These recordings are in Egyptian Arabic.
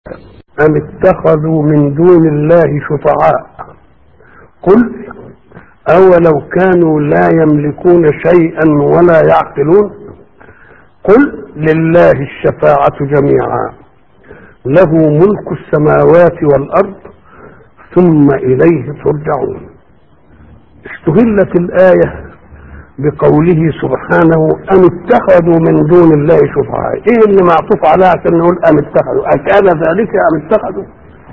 أم اتخذوا من دون الله شفعاء قل أولو كانوا لا يملكون شيئا ولا يعقلون قل لله الشفاعة جميعا له ملك السماوات والأرض ثم إليه ترجعون استهلت الآية بقوله سبحانه أم اتخذوا من دون الله شفعاء إيه اللي معطوف عليها عشان نقول أم اتخذوا أكان ذلك أم اتخذوا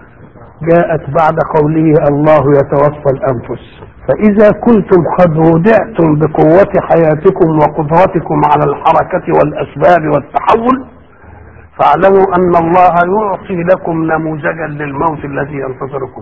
جاءت بعد قوله الله يتوفى الأنفس فإذا كنتم قد ودعتم بقوة حياتكم وقدرتكم على الحركة والأسباب والتحول فاعلموا أن الله يعطي لكم نموذجا للموت الذي ينتظركم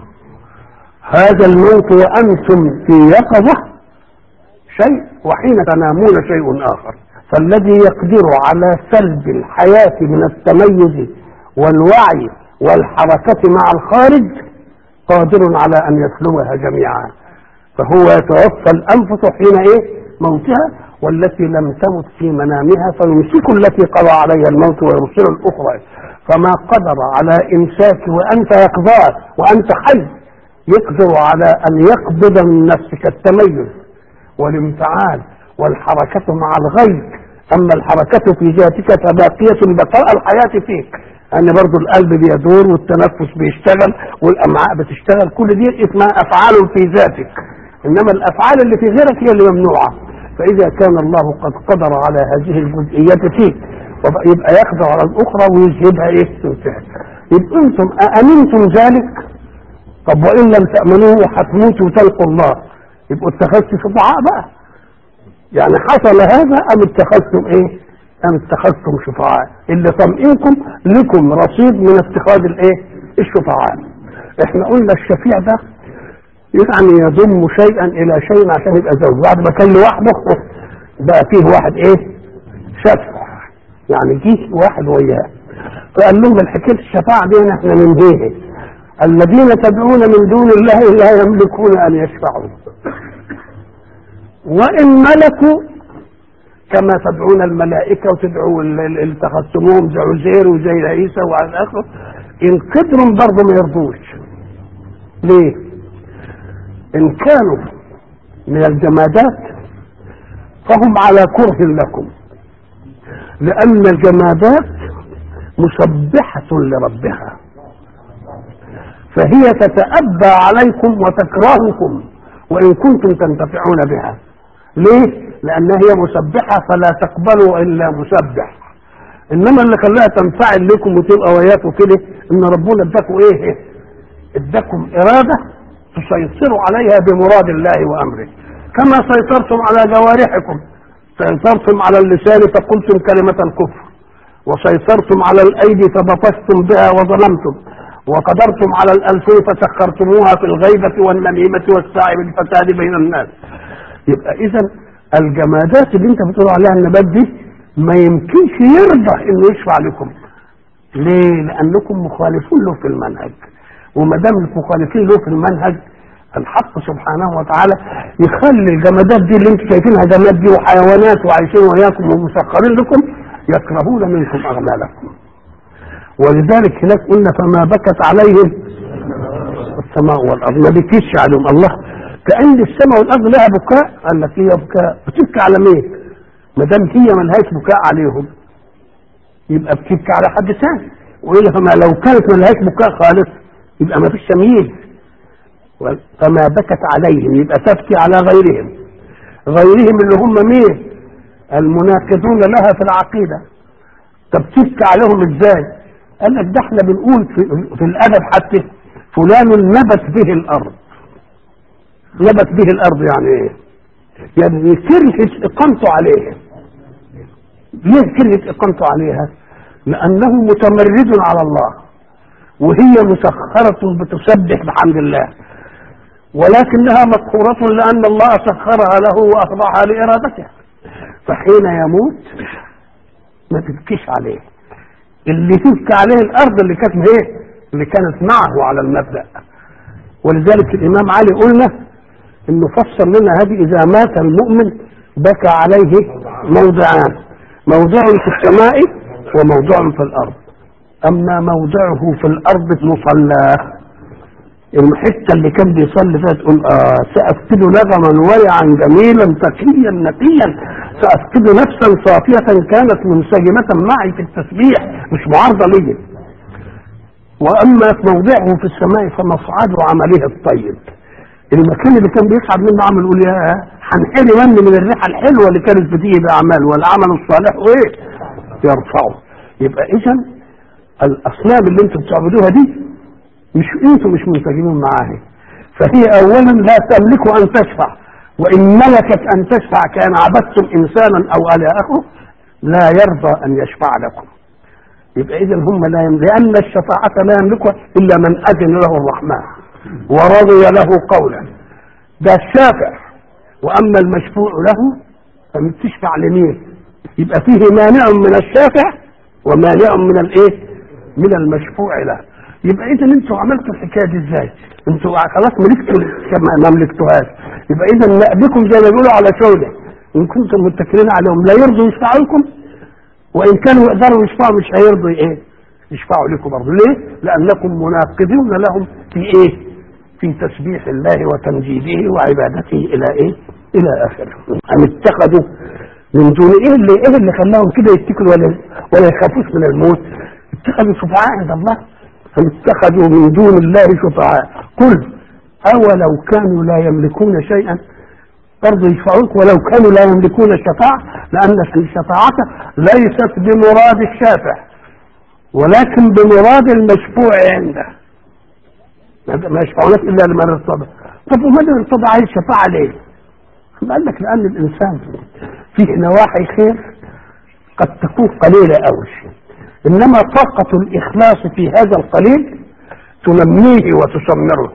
هذا الموت وأنتم في يقظة شيء وحين تنامون شيء آخر فالذي يقدر على سلب الحياة من التميز والوعي والحركة مع الخارج قادر على أن يسلبها جميعا فهو يتوفى الأنفس حين إيه موتها والتي لم تمت في منامها فيمسك التي قضى عليها الموت ويرسل الأخرى فما قدر على إمساك وأنت يقظان وأنت حي يقدر على أن يقبض من نفسك التميز والانفعال والحركة مع الغيب أما الحركة في ذاتك فباقية بقاء الحياة فيك أن برضو القلب بيدور والتنفس بيشتغل والأمعاء بتشتغل كل دي اسمها أفعال في ذاتك إنما الأفعال اللي في غيرك هي اللي ممنوعة فإذا كان الله قد قدر على هذه الجزئيات فيك يبقى يقدر على الأخرى ويذهبها إيه تنفعل يبقى أنتم أأمنتم ذلك طب وإن لم تأمنوه هتموتوا وتلقوا الله يبقوا اتخذتوا شفعاء بقى يعني حصل هذا ام اتخذتم ايه ام اتخذتم شفعاء اللي طمئنكم لكم رصيد من اتخاذ الايه الشفعاء احنا قلنا الشفيع ده يعني يضم شيئا الى شيء عشان يبقى زوج بعد ما كان لوحده بقى فيه واحد ايه شفع يعني جه واحد وياه فقال لهم الحكايه الشفاعه دي احنا ننهيها الذين تدعون من دون الله لا يملكون ان يشفعوا وان ملكوا كما تدعون الملائكه وتدعوا اللي اتخذتموهم زي عزير وزي عيسى وعلى اخره ان قدروا برضه ما يرضوش ليه؟ ان كانوا من الجمادات فهم على كره لكم لان الجمادات مسبحه لربها فهي تتأبى عليكم وتكرهكم وإن كنتم تنتفعون بها ليه؟ لأنها هي مسبحة فلا تقبلوا إلا مسبح إنما اللي خلاها تنفعل لكم وتبقى وياكم كده إن ربنا اداكم إيه؟ اداكم إرادة تسيطروا عليها بمراد الله وأمره كما سيطرتم على جوارحكم سيطرتم على اللسان فقلتم كلمة الكفر وسيطرتم على الأيدي فبطشتم بها وظلمتم وقدرتم على الألسن فسخرتموها في الغيبة والنميمة والسعي بالفساد بين الناس يبقى إذا الجمادات اللي أنت بتقول عليها النبات دي ما يمكنش يرضى إنه يشفع لكم ليه؟ لأنكم مخالفون له في المنهج وما دام مخالفين له في المنهج الحق سبحانه وتعالى يخلي الجمادات دي اللي انتم شايفينها جماد دي وحيوانات وعايشين وياكم ومسخرين لكم يكرهون منكم اغلالكم ولذلك هناك قلنا فما بكت عليهم السماء والارض ما بكيش عليهم الله كان السماء والارض لها بكاء قال لك هي بكاء بتبكي على مين؟ ما دام هي ملهاش بكاء عليهم يبقى بتبكي على حد ثاني والا فما لو كانت ملهاش بكاء خالص يبقى ما فيش تمييز فما بكت عليهم يبقى تبكي على غيرهم غيرهم اللي هم مين؟ المناقضون لها في العقيده طب تبكي عليهم ازاي؟ قال لك ده احنا بنقول في, في الادب حتى فلان نبت به الارض نبت به الارض يعني ايه؟ يعني كرهت اقامته عليها ليه كرهت اقامته عليها؟ لانه متمرد على الله وهي مسخرة بتسبح بحمد الله ولكنها مقهورة لأن الله سخرها له وأخضعها لإرادته فحين يموت ما تبكيش عليه اللي تبكي عليه الارض اللي كانت ايه اللي كانت معه على المبدا ولذلك الامام علي قلنا انه فسر لنا هذه اذا مات المؤمن بكى عليه موضعان موضع في السماء وموضع في الارض اما موضعه في الارض مصلاه الحته اللي كان بيصلي فيها تقول اه سافقد لغما ورعا جميلا تقيا نقيا سافقد نفسا صافيه كانت منسجمه معي في التسبيح مش معارضه لي واما موضعه في السماء فمصعد عمله الطيب المكان اللي كان بيصعد منه عمل يقول يا هنحل من من الريحه الحلوه اللي كانت بتيجي باعمال والعمل الصالح وايه يرفعه يبقى اذا الاصنام اللي انتم بتعبدوها دي مش انتم مش منسجمين معاها فهي اولا لا تملك ان تشفع وان ملكت ان تشفع كان عبدتم انسانا او الهه لا يرضى ان يشفع لكم يبقى اذا هم لا يملك لان الشفاعه لا يملكها الا من اذن له الرحمن ورضي له قولا ده الشافع واما المشفوع له فبتشفع لمين يبقى فيه مانع من الشافع ومانع من الايه من المشفوع له يبقى اذا انتوا عملتوا الحكايه دي ازاي انتوا خلاص ملكتوا كما ما ملكتوهاش يبقى اذا نقدكم زي ما بيقولوا على شوده ان كنتم متكلين عليهم لا يرضوا يشفعوا لكم وان كانوا يقدروا يشفعوا مش هيرضوا ايه يشفعوا لكم برضه ليه لانكم مناقضون لهم في ايه في تسبيح الله وتمجيده وعبادته الى ايه الى اخره ام اتخذوا من دون ايه اللي ايه اللي خلاهم كده يتكلوا ولا ولا يخافوش من الموت اتخذوا شفعاء عند الله أم اتخذوا من دون الله شفعاء قل أولو كانوا لا يملكون شيئا برضه يشفعوك ولو كانوا لا يملكون الشفاعة لأن الشفاعة ليست بمراد الشافع ولكن بمراد المشفوع عنده ما يشفعونك إلا لمن ارتضى طب ومن ارتضى عايز شفاعة ليه؟ قال لك لأن الإنسان فيه نواحي خير قد تكون قليلة أوي انما طاقة الاخلاص في هذا القليل تنميه وتسمره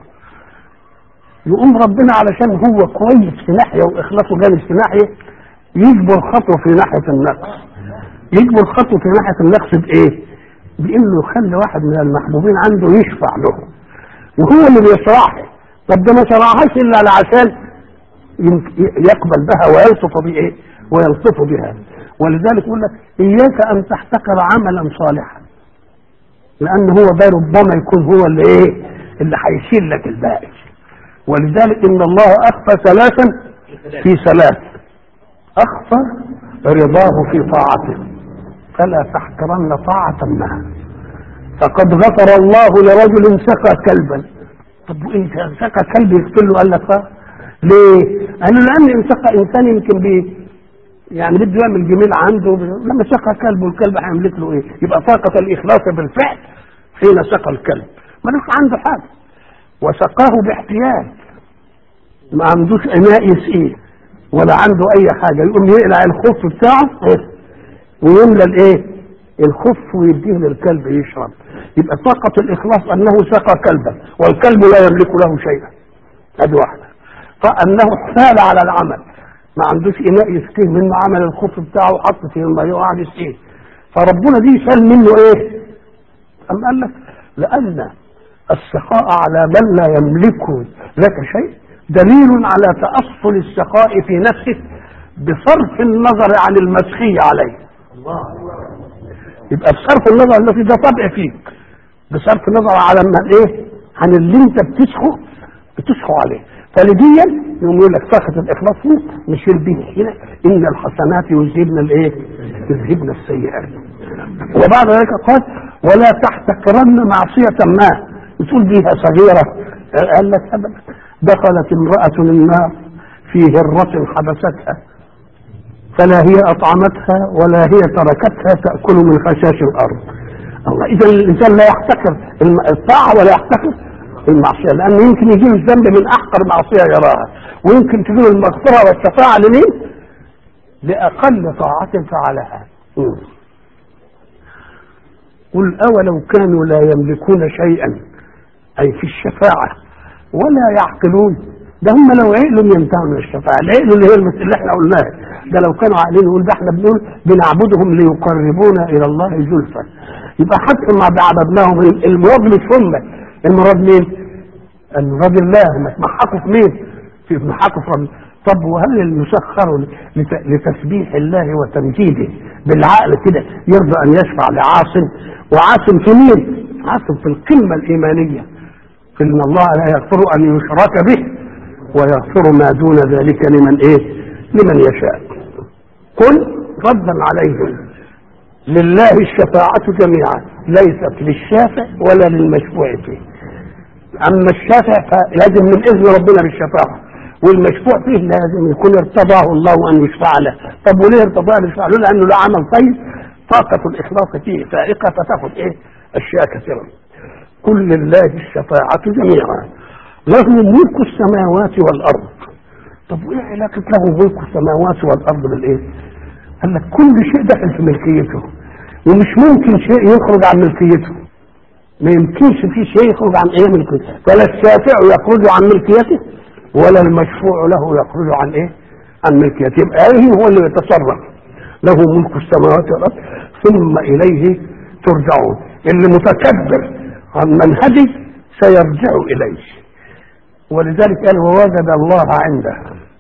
يقوم ربنا علشان هو كويس في ناحية واخلاصه جامد في ناحية يجبر خطوة في ناحية النقص يجبر خطوة في ناحية النقص بايه بانه يخلي واحد من المحبوبين عنده يشفع له وهو اللي بيشرعها طب ده ما شرعهاش الا عشان يقبل بها ويلطف بايه ويلطف بها ولذلك يقول لك اياك ان تحتقر عملا صالحا لان هو ده ربما يكون هو اللي ايه اللي هيشيل لك الباقي ولذلك ان الله اخفى ثلاثا في ثلاث اخفى رضاه في طاعته فلا تحقرن طاعة ما فقد غفر الله لرجل سقى كلبا طب وايه سقى كلب يقتل له قال لك ليه؟ قالوا لان ان سقى انسان يمكن بيه يعني بده يعمل جميل عنده لما سقى كلب والكلب هيملك له ايه؟ يبقى طاقة الإخلاص بالفعل حين سقى الكلب ملوش عنده حاجة وسقاه باحتياج ما عندوش إناء يسقيه ولا عنده أي حاجة يقوم يقلع الخف بتاعه إيه؟ ويملى الإيه؟ الخف ويديه للكلب يشرب يبقى طاقة الإخلاص أنه سقى كلبا والكلب لا يملك له شيئا هذه واحدة فأنه احتال على العمل ما عندوش اناء يسقيه منه عمل الخف بتاعه وحط فيه الميه وقعد يسقيه فربنا دي شال منه ايه؟ أم قال لك لأن السخاء على من لا يملك لك شيء دليل على تأصل السخاء في نفسك بصرف النظر عن المسخي عليه يبقى بصرف النظر الذي ده طبع فيك بصرف النظر على من ايه عن اللي انت بتسخو بتسخو عليه فلديا يقوم يقول لك طاقة الإخلاص نشيل به هنا إن الحسنات يذهبن الإيه؟ يذهبن السيئات. وبعد ذلك قال ولا تحتقرن معصية ما تقول بيها صغيرة قال لك أبدا دخلت امرأة النار في هرة حبستها فلا هي أطعمتها ولا هي تركتها تأكل من خشاش الأرض. الله إذا الإنسان لا يحتقر الطاعة ولا يحتقر المعصية لأن يمكن يجي الذنب من أحقر معصية يراها ويمكن تجي المغفرة والشفاعة لمين؟ لأقل طاعة فعلها قل أولو كانوا لا يملكون شيئا أي في الشفاعة ولا يعقلون ده هم لو عقلوا ينتهوا من الشفاعة العقل اللي هي اللي احنا قلناها ده لو كانوا عاقلين يقول ده احنا بنقول بنعبدهم ليقربونا إلى الله زلفى يبقى حتى ما عبدناهم المراد مش هم المراد مين؟ المراد الله ما تمحقوا في مين؟ في تمحقوا في رب طب وهل المسخر لت- لتسبيح الله وتمجيده بالعقل كده يرضى ان يشفع لعاصم وعاصم في مين؟ عاصم في القمه الايمانيه ان الله لا يغفر ان يشرك به ويغفر ما دون ذلك لمن ايه؟ لمن يشاء. قل ردا عليهم لله الشفاعة جميعا ليست للشافع ولا للمشفوع فيه أما الشافع فلازم من إذن ربنا بالشفاعة والمشفوع فيه لازم يكون ارتضاه الله أن يشفع له طب وليه ارتضاه أن يشفع له لأنه له عمل طيب طاقة الإخلاص فيه فائقة فتاخد إيه أشياء كثيرة قل لله الشفاعة جميعا له ملك السماوات والأرض طب وإيه علاقة له ملك السماوات والأرض بالإيه؟ قال لك كل شيء داخل في ملكيته ومش ممكن شيء يخرج عن ملكيته ما يمكنش في شيء يخرج عن ايه ملكيته ولا الشافع يخرج عن ملكيته ولا المشفوع له يخرج عن ايه عن ملكيته يبقى ايه هو اللي يتصرف له ملك السماوات والارض ثم اليه ترجعون اللي متكبر عن منهجي سيرجع اليه ولذلك قال ووجد الله عنده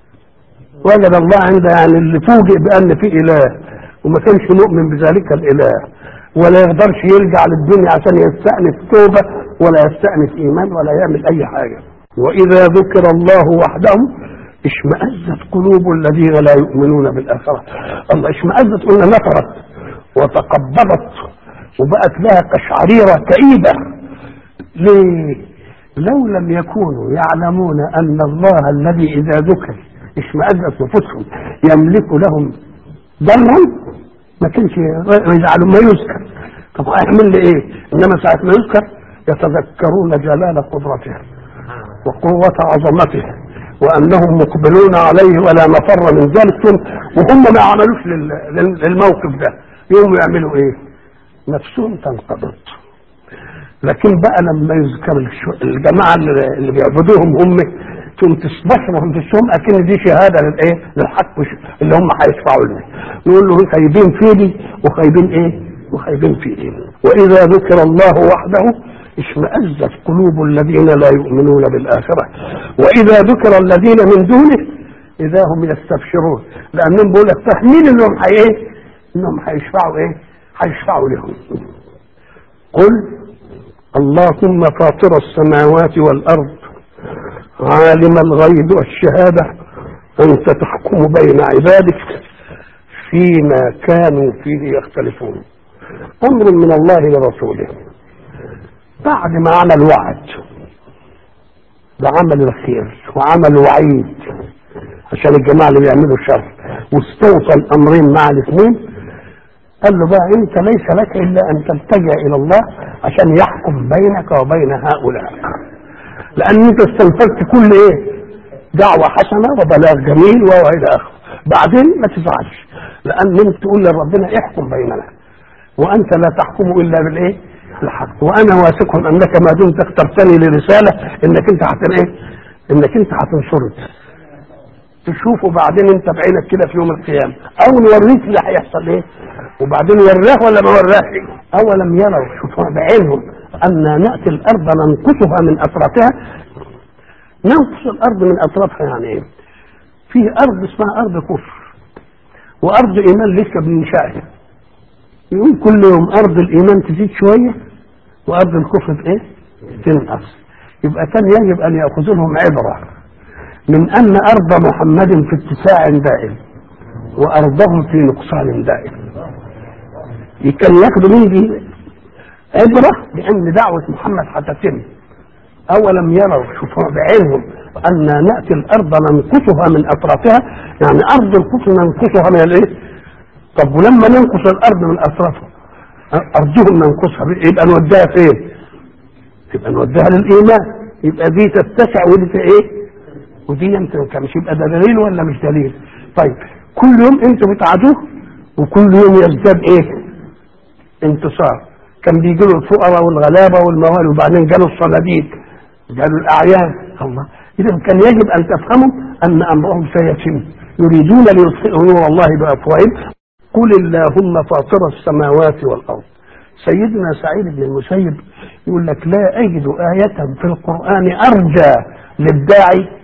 وجد الله عنده يعني اللي فوجئ بان في اله وما كانش مؤمن بذلك الاله ولا يقدرش يرجع للدنيا عشان يستأنف توبة ولا يستأنف إيمان ولا يعمل أي حاجة وإذا ذكر الله وحده اشمأزت قلوب الذين لا يؤمنون بالآخرة الله اشمأزت قلنا نفرت وتقبضت وبقت لها قشعريرة كئيبة ليه؟ لو لم يكونوا يعلمون أن الله الذي إذا ذكر اشمأزت نفوسهم يملك لهم ضرا ما كانش يزعلوا ما يذكر طب هيعمل لي ايه انما ساعه ما يذكر يتذكرون جلال قدرته وقوة عظمته وانهم مقبلون عليه ولا مفر من ذلك وهم ما عملوش لل- لل- للموقف ده يوم يعملوا ايه نفسهم تنقبض لكن بقى لما يذكر الش- الجماعه اللي اللي بيعبدوهم هم تقوم تستشرهم تشوفهم اكن دي شهاده للايه؟ للحق وش- اللي هم هيشفعوا لنا. يقول له خايبين في دي وخايبين ايه؟ وخايبين في ايه؟ واذا ذكر الله وحده اشمأزت قلوب الذين لا يؤمنون بالاخره واذا ذكر الذين من دونه اذا هم يستبشرون لانهم بيقول لك فاهمين انهم حي ايه؟ انهم هيشفعوا ايه؟ هيشفعوا لهم. قل اللهم فاطر السماوات والارض عالم الغيب والشهاده انت تحكم بين عبادك فيما كانوا فيه يختلفون امر من الله لرسوله بعد ما عمل وعد بعمل الخير وعمل وعيد عشان الجماعه اللي بيعملوا الشر واستوصى الامرين مع الاثنين قال له بقى انت ليس لك الا ان تلتجا الى الله عشان يحكم بينك وبين هؤلاء لان انت استنفذت كل ايه دعوه حسنه وبلاغ جميل والى اخره بعدين ما تزعلش لان انت تقول لربنا احكم بيننا وانت لا تحكم الا بالايه الحق وانا واثق انك ما دمت اخترتني لرساله انك انت هت ايه انك انت هتنصرني تشوفه بعدين انت بعينك كده في يوم القيامه او نوريك اللي هيحصل ايه وبعدين وراه ولا ما وراه اولم يروا شوفوا بعينهم ان ناتي الارض ننقصها من اطرافها ننقص الارض من اطرافها يعني ايه في ارض اسمها ارض كفر وارض ايمان لسه بننشأها يقول كل يوم ارض الايمان تزيد شويه وارض الكفر ايه تنقص يبقى كان يجب ان ياخذوا لهم عبره من ان ارض محمد في اتساع دائم وارضهم في نقصان دائم كان ياخدوا من دي عبره بان دعوه محمد هتتم اولم يروا شوفوا بعينهم ان ناتي الارض ننقصها من اطرافها يعني ارض الكفر ننقصها من الايه؟ طب ولما ننقص الارض من اطرافها ارضهم ننقصها يبقى نوديها فين؟ يبقى نوديها للايمان يبقى دي تتسع ودي ايه؟ ودي يمكن مش يبقى ده دليل ولا مش دليل؟ طيب كل يوم انتوا بتعادوه وكل يوم يزداد ايه؟ انتصار كان بيجي له الفقراء والغلابه والموالي وبعدين جاله الصناديق جاله الاعيان الله اذا كان يجب ان تفهموا ان امرهم سيتم يريدون ليطفئوا نور الله بافواههم قل اللهم فاطر السماوات والارض سيدنا سعيد بن المسيب يقول لك لا اجد آية في القرآن ارجى للداعي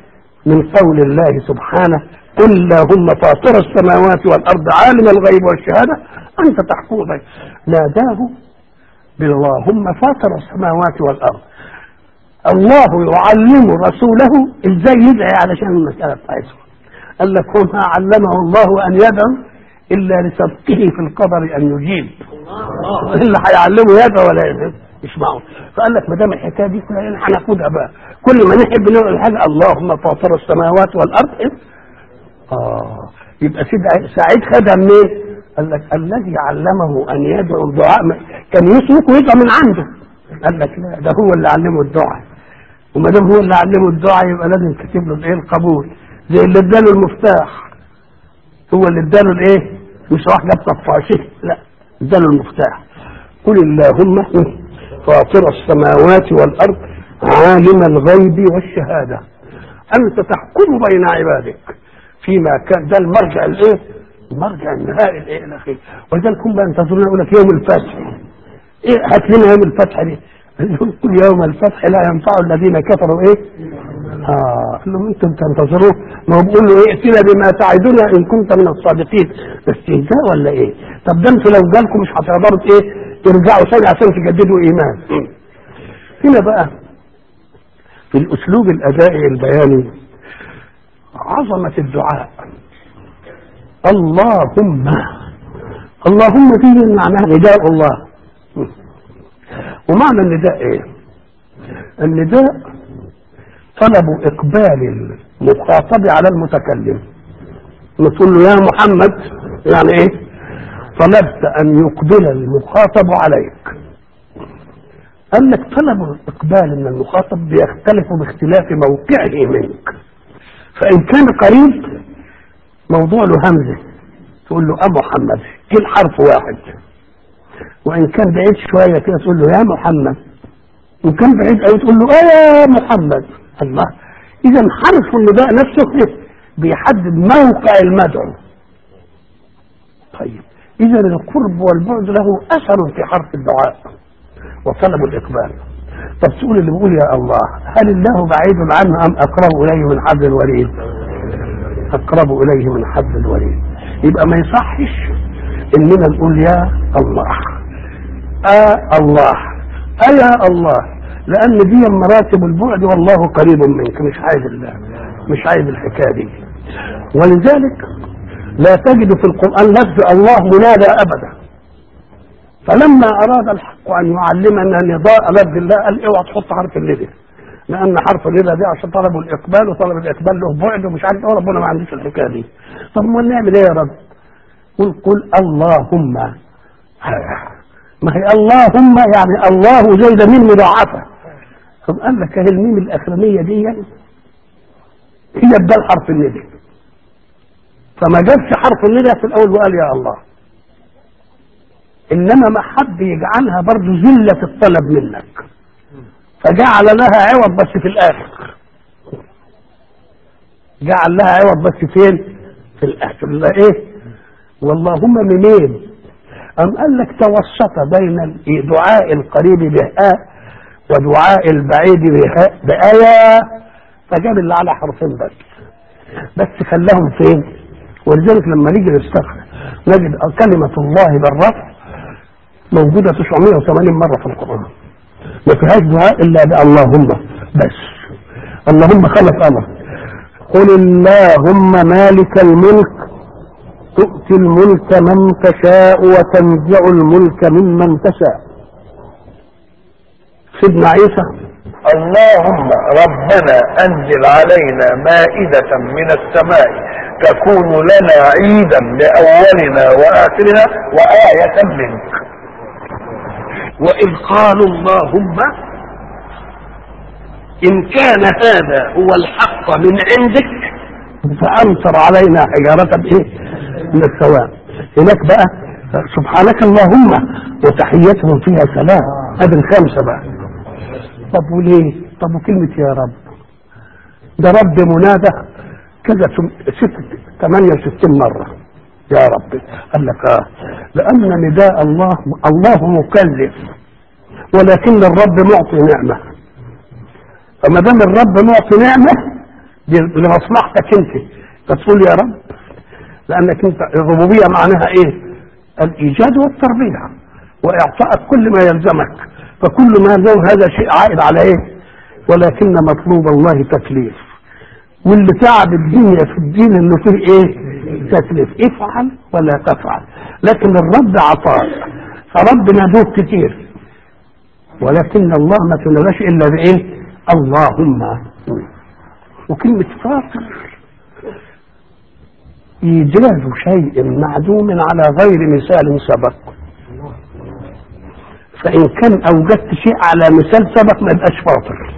من قول الله سبحانه قل اللهم فاطر السماوات والارض عالم الغيب والشهاده انت تحكم بين ناداه باللهم فاطر السماوات والارض الله يعلم رسوله ازاي يدعي علشان المساله بتاعته قال لك وما علمه الله ان يدعو الا لسبقه في القدر ان يجيب الا هيعلمه يدعو ولا يدعو مش معه فقال لك ما دام الحكايه دي كلها هناخدها بقى كل ما نحب نقول حاجه اللهم فاطر السماوات والارض إيه؟ اه يبقى سيد سعيد خدها منين؟ قال لك الذي علمه ان يدعو الدعاء كان يسلك ويدعو من عنده قال لك لا ده هو اللي علمه الدعاء وما دام هو اللي علمه الدعاء يبقى لازم تكتب له الايه القبول زي اللي اداله المفتاح هو اللي اداله الايه مش واحد جاب طفاشه لا اداله المفتاح قل اللهم فاطر السماوات والارض عالم الغيب والشهاده انت تحكم بين عبادك فيما كان ده المرجع الايه المرجع النهائي الايه الاخير ولذلك هم ينتظرون يقول لك يوم الفتح ايه هات لنا يوم الفتح دي كل يوم الفتح لا ينفع الذين كفروا ايه اه قال لهم انتم تنتظروه ما هو بيقول له ايه ائتنا بما تعدنا ان كنت من الصادقين استهزاء ولا ايه طب ده انتوا لو جالكم مش هتقدروا ايه ترجعوا ثاني عشان تجددوا ايمان هنا بقى في الاسلوب الادائي البياني عظمه الدعاء اللهم اللهم دي معناها نداء الله ومعنى النداء ايه النداء طلب اقبال المخاطب على المتكلم نقول له يا محمد يعني ايه طلبت ان يقبل المخاطب عليك قال لك طلب الاقبال من المخاطب بيختلف باختلاف موقعه منك فان كان قريب موضوع له همزه تقول له ابو محمد كل حرف واحد وان كان بعيد شويه كده تقول له يا محمد وان كان بعيد قوي تقول له ايه يا محمد الله اذا حرف النداء نفسه بيحدد موقع المدعو طيب اذا القرب والبعد له اثر في حرف الدعاء وطلب الاقبال طب تقول اللي بيقول يا الله هل الله بعيد عنه ام اقرب اليه من حبل الوريد اقرب اليه من حبل الوريد يبقى ما يصحش اننا نقول يا الله آه الله أيا الله لأن دي مراتب البعد والله قريب منك مش عايز الله مش عايز الحكاية دي ولذلك لا تجد في القرآن لفظ الله منادى أبدا فلما أراد الحق أن يعلمنا نداء لفظ الله قال اوعى تحط حرف الندى لأن حرف الندى دي عشان طلبوا الإقبال وطلب الإقبال له بعد ومش عارف إيه ربنا ما عندوش الحكاية دي طب ما نعمل إيه يا رب؟ قل قل اللهم ما هي اللهم يعني الله زي ده مين مضاعفة طب قال لك اهي الميم الاخرانيه دي يعني هي بدل حرف الندى فما جابش حرف الندى في الاول وقال يا الله انما ما حد يجعلها برضه ذله الطلب منك فجعل لها عوض بس في الاخر جعل لها عوض بس فين في الاخر لا ايه واللهم منين أم قال لك توسط بين دعاء القريب بهاء ودعاء البعيد بهاء بآية فجاب اللي على حرفين بس بس خلاهم فين ولذلك لما نيجي نستغفر نجد كلمة الله بالرفع موجودة 980 مرة في القرآن ما فيهاش دعاء إلا باللهم بس اللهم خلق أمر قل اللهم مالك الملك تؤتي الملك من تشاء وتنزع الملك ممن تشاء سيدنا عيسى اللهم ربنا انزل علينا مائدة من السماء تكون لنا عيدا لاولنا واخرنا وآية منك وإذ قالوا اللهم إن كان هذا هو الحق من عندك فأمطر علينا حجارة إيه؟ من السواء هناك بقى سبحانك اللهم وتحيتهم فيها سلام هذه الخمسة بقى طب وليه طب وكلمة يا رب ده رب منادى كذا ست 68 مرة يا رب قال لك اه لأن نداء الله الله مكلف ولكن الرب معطي نعمة فما دام الرب معطي نعمة دي لمصلحتك انت فتقول يا رب لانك انت الربوبيه معناها ايه؟ الايجاد والتربيه واعطائك كل ما يلزمك فكل ما يلزم هذا شيء عائد على ايه؟ ولكن مطلوب الله تكليف واللي تعب الدنيا في الدين انه فيه ايه؟ تكليف افعل ولا تفعل لكن الرد عطاء فربنا دوب كتير ولكن الله ما تنلاش الا بايه؟ اللهم وكلمة فاطر إيجاد شيء معدوم على غير مثال سبق فإن كان أوجدت شيء على مثال سبق ما يبقاش فاطر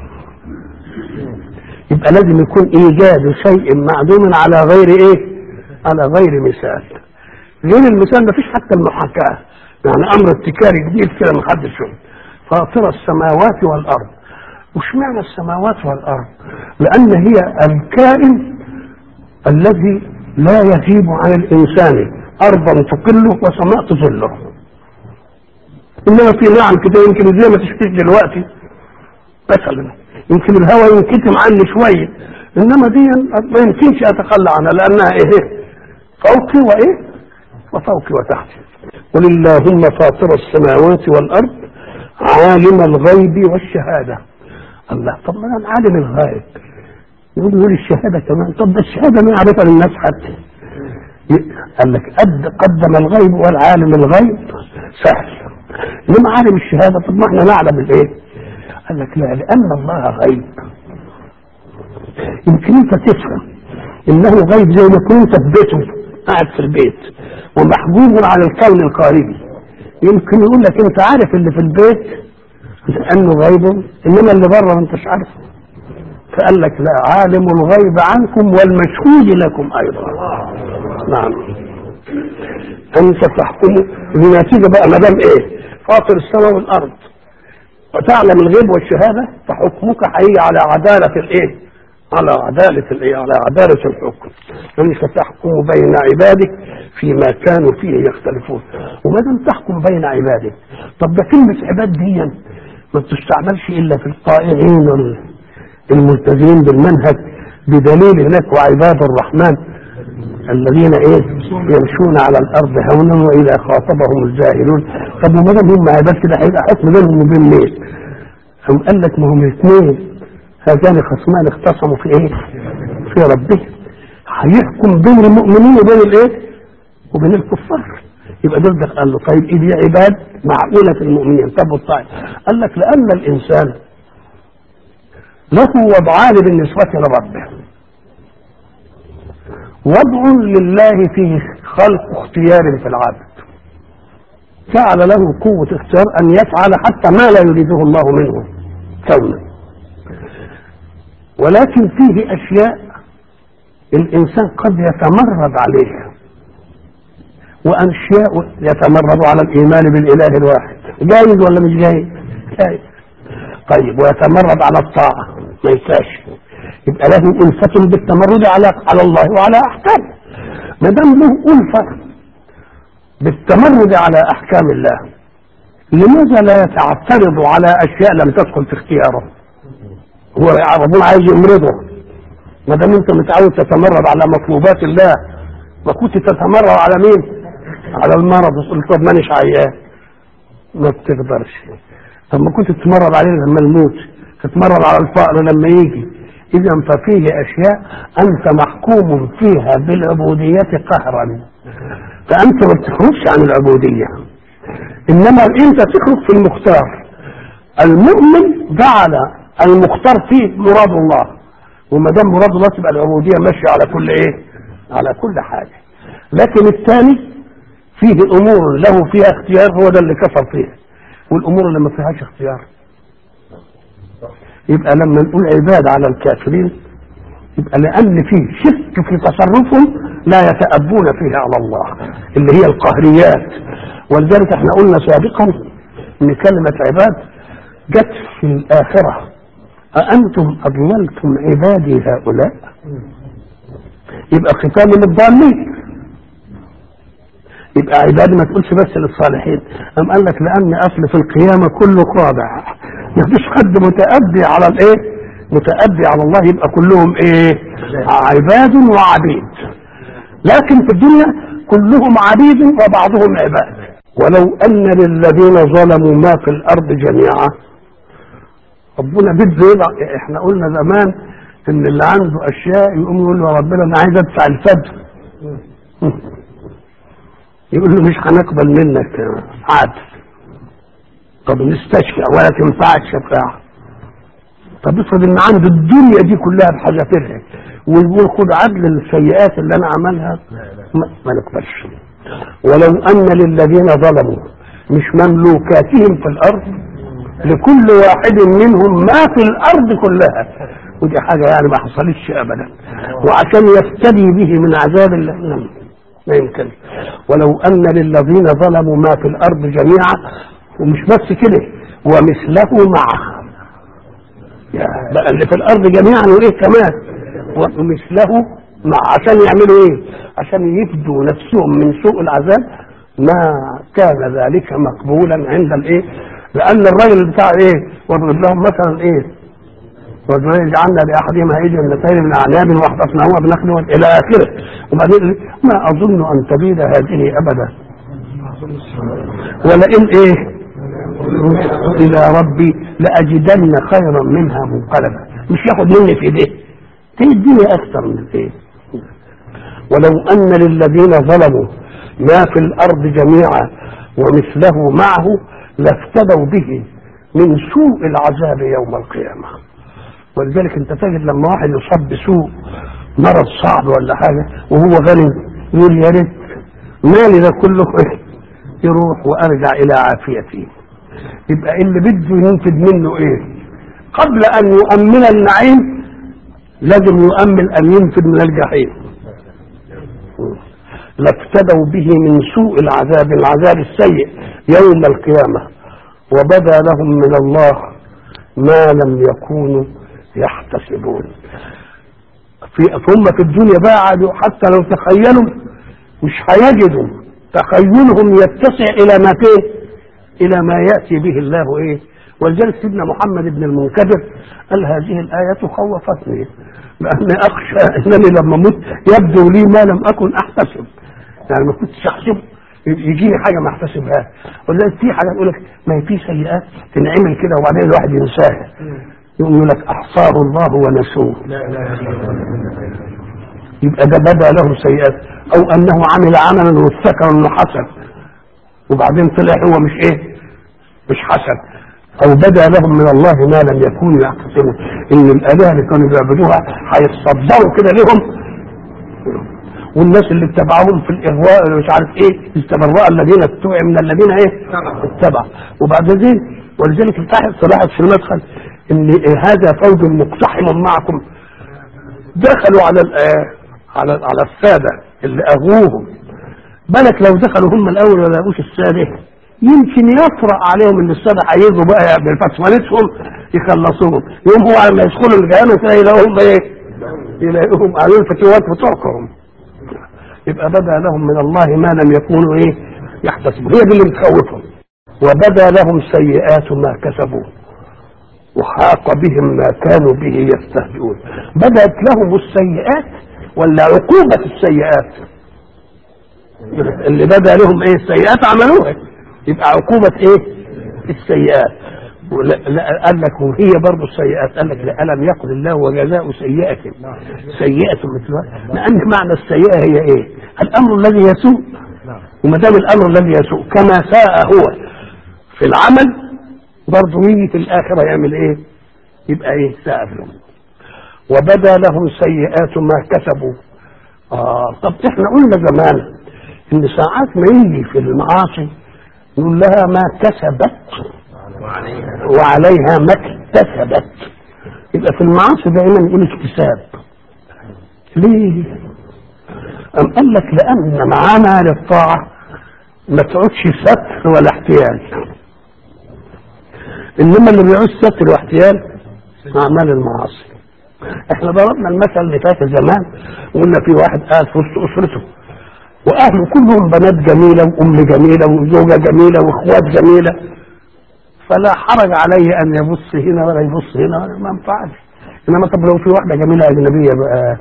يبقى لازم يكون إيجاد شيء معدوم على غير إيه؟ على غير مثال غير المثال ما فيش حتى المحاكاة يعني أمر ابتكاري جديد كده ما حدش شوف فاطر السماوات والأرض وش معنى السماوات والأرض لأن هي الكائن الذي لا يغيب عن الإنسان أرضا تقله وسماء تظله إنما في نعم كده يمكن زي ما تشتكي دلوقتي مثلا يمكن الهواء ينكتم عني شوية إنما دي ما يمكنش أتخلى عنها لأنها إيه فوقي وإيه وفوقي وتحتي قل اللهم فاطر السماوات والأرض عالم الغيب والشهادة الله طب ما انا عالم الغائب يقول يقول الشهادة كمان طب ده الشهادة ما يعرفها للناس حتى قال لك قد قدم الغيب والعالم الغيب سهل انما عالم الشهادة طب ما احنا نعلم الايه قال لك لا لان الله غيب يمكن انت تفهم انه غيب زي ما كنت في بيته قاعد في البيت ومحجوب على الكون الخارجي يمكن يقول لك انت عارف اللي في البيت لانه غيب انما اللي بره ما انتش عارفه فقال لك لا عالم الغيب عنكم والمشهود لكم ايضا نعم انت تحكموا بنتيجه بقى ما دام ايه فاطر السماء والارض وتعلم الغيب والشهاده فحكمك هيجي على عداله الايه على عدالة الايه على عدالة الحكم انت تحكم بين عبادك فيما كانوا فيه يختلفون وما دام تحكم بين عبادك طب ده كلمة عباد دي ما بتستعملش الا في الطائعين الملتزمين بالمنهج بدليل هناك وعباد الرحمن الذين ايه يمشون على الارض هونا واذا خاطبهم الجاهلون طب وما دام هم عباد كده هيبقى حكم بينهم وبين مين؟ هم قال لك ما هم الاثنين هذان خصمان اختصموا في ايه؟ في ربهم هيحكم بين المؤمنين وبين الايه؟ وبين الكفار يبقى دول ده قال له طيب ايه دي عباد معقوله في المؤمنين طب والطائف قال لك لان الانسان له وضعان بالنسبه لربه وضع لله فيه خلق اختيار في العبد جعل له قوة اختيار أن يفعل حتى ما لا يريده الله منه كونا ولكن فيه أشياء الإنسان قد يتمرد عليها وأشياء يتمرد على الإيمان بالإله الواحد جايز ولا مش جايز؟ جايز طيب ويتمرد على الطاعة ما ينفعش يبقى له ألفة بالتمرد على على الله وعلى أحكامه ما دام له ألفة بالتمرد على أحكام الله لماذا لا يتعترض على أشياء لم تدخل في اختياره؟ هو ربنا عايز يمرضه ما دام انت متعود تتمرد على مطلوبات الله ما كنت تتمرد على مين؟ على المرض وتقول طب مانيش عيان ما بتقدرش طب ما كنت تتمرد عليه لما الموت تتمرد على الفقر لما يجي اذا ففيه اشياء انت محكوم فيها بالعبودية قهرا فانت ما بتخرجش عن العبودية انما انت تخرج في المختار المؤمن جعل المختار فيه مراد الله وما دام مراد الله تبقى العبودية ماشية على كل ايه على كل حاجة لكن الثاني فيه امور له فيها اختيار هو ده اللي كفر فيه والامور اللي ما فيهاش اختيار يبقى لما نقول عباد على الكافرين يبقى لان فيه شك في تصرفهم لا يتأبون فيه على الله اللي هي القهريات ولذلك احنا قلنا سابقا ان كلمة عباد جت في الآخرة أأنتم أضللتم عبادي هؤلاء يبقى ختام للضالين يبقى عبادي ما تقولش بس للصالحين أم قال لك لأن أصل في القيامة كله خاضع ما فيش حد متأدي على الإيه متأدي على الله يبقى كلهم ايه عباد وعبيد لكن في الدنيا كلهم عبيد وبعضهم عباد ولو ان للذين ظلموا ما في الارض جميعا ربنا بده يضع احنا قلنا زمان ان اللي عنده اشياء يقوم يقول له يا ربنا انا عايز ادفع الفجر يقول له مش هنقبل منك عدل طب نستشفى ولا تنفعك شفاعة طب افرض ان عنده الدنيا دي كلها بحذافيرها ويقول خد عدل السيئات اللي انا عملها ما, ما نقبلش ولو ان للذين ظلموا مش مملوكاتهم في الارض لكل واحد منهم ما في الارض كلها ودي حاجه يعني ما حصلتش ابدا وعشان يفتدي به من عذاب الله ما يمكن ولو ان للذين ظلموا ما في الارض جميعا ومش بس كده ومثله معه يا بقى اللي في الارض جميعا وايه كمان ومثله مع عشان يعملوا ايه عشان يفدوا نفسهم من سوء العذاب ما كان ذلك مقبولا عند الايه لان الراجل بتاع ايه واضرب لهم مثلا ايه رجلين جعلنا لاحدهما ايدي اثنتين من اعناب واحدثناهما بنخل الى اخره وبعدين ما اظن ان تبيد هذه ابدا ولئن ايه الى ربي لاجدن خيرا منها منقلبا مش ياخد مني في ايديه تديني اكثر من ايه ولو ان للذين ظلموا ما في الارض جميعا ومثله معه لافتدوا به من سوء العذاب يوم القيامه ولذلك انت تجد لما واحد يصاب بسوء مرض صعب ولا حاجه وهو غني يقول يا ريت مالي ده كله يروح وارجع الى عافيتي يبقى اللي بده ينفد منه ايه قبل ان يؤمن النعيم لازم يؤمن ان ينفد من الجحيم لافتدوا به من سوء العذاب العذاب السيء يوم القيامة وبدا لهم من الله ما لم يكونوا يحتسبون في ثم في الدنيا بقى قعدوا حتى لو تخيلوا مش هيجدوا تخيلهم يتسع الى ما فيه الى ما ياتي به الله ايه ولذلك سيدنا محمد بن المنكدر قال هذه الآية خوفتني لأني أخشى أنني لما أموت يبدو لي ما لم أكن أحتسب يعني ما كنتش أحسب يجيني حاجة ما أحتسبهاش ولذلك في حاجة تقول لك ما هي في سيئات تنعمل كده وبعدين الواحد ينساها يقوم يقول لك أحصاه الله ونسوه يبقى ده بدا له سيئات أو أنه عمل عملا وافتكر أنه حسن وبعدين طلع هو مش إيه مش حسن او بدا لهم من الله ما لم يكونوا يحتسبون ان الالهه اللي كانوا بيعبدوها هيتصدروا كده لهم والناس اللي اتبعوهم في الاغواء اللي مش عارف ايه استبرأ الذين اتبعوا من الذين ايه اتبعوا وبعدين ولذلك تلاحظ في المدخل ان هذا فوج مقتحم معكم دخلوا على على على الساده اللي اغووهم بالك لو دخلوا هم الاول ولا لقوش الساده يمكن يطرأ عليهم ان السادة هيجوا بقى بفتوانتهم يخلصوهم يوم هو لما يدخلوا الجهنم كده يلاقوهم ايه؟ يلاقوهم عليهم فتوات بتوعكم يبقى بدا لهم من الله ما لم يكونوا ايه؟ يحتسبوا هي دي اللي بتخوفهم وبدا لهم سيئات ما كسبوا وحاق بهم ما كانوا به يستهزئون بدات لهم السيئات ولا عقوبة السيئات اللي بدا لهم ايه السيئات عملوها يبقى عقوبة ايه السيئات قال لك وهي برضه السيئات قال لك لا ألم يقل الله وجزاء سيئة سيئة مثلها لأن معنى السيئة هي ايه الأمر الذي يسوء وما دام الأمر الذي يسوء كما ساء هو في العمل برضه يجي في الآخرة يعمل ايه يبقى ايه ساء لهم وبدا لهم سيئات ما كسبوا آه طب احنا قلنا زمان ان ساعات ما يجي في المعاصي يقول لها ما كسبت وعليها ما اكتسبت يبقى في المعاصي دائما يقول اكتساب ليه؟ أم قال لك لأن معانا للطاعة ما تعودش ستر ولا احتيال إنما اللي بيعوز ستر واحتيال أعمال المعاصي احنا ضربنا المثل اللي فات زمان وقلنا في واحد قاعد في وسط أسرته واهله كلهم بنات جميله وام جميله وزوجه جميله واخوات جميله فلا حرج عليه ان يبص هنا ولا يبص هنا ما ينفعش انما طب لو في واحده جميله اجنبيه بقى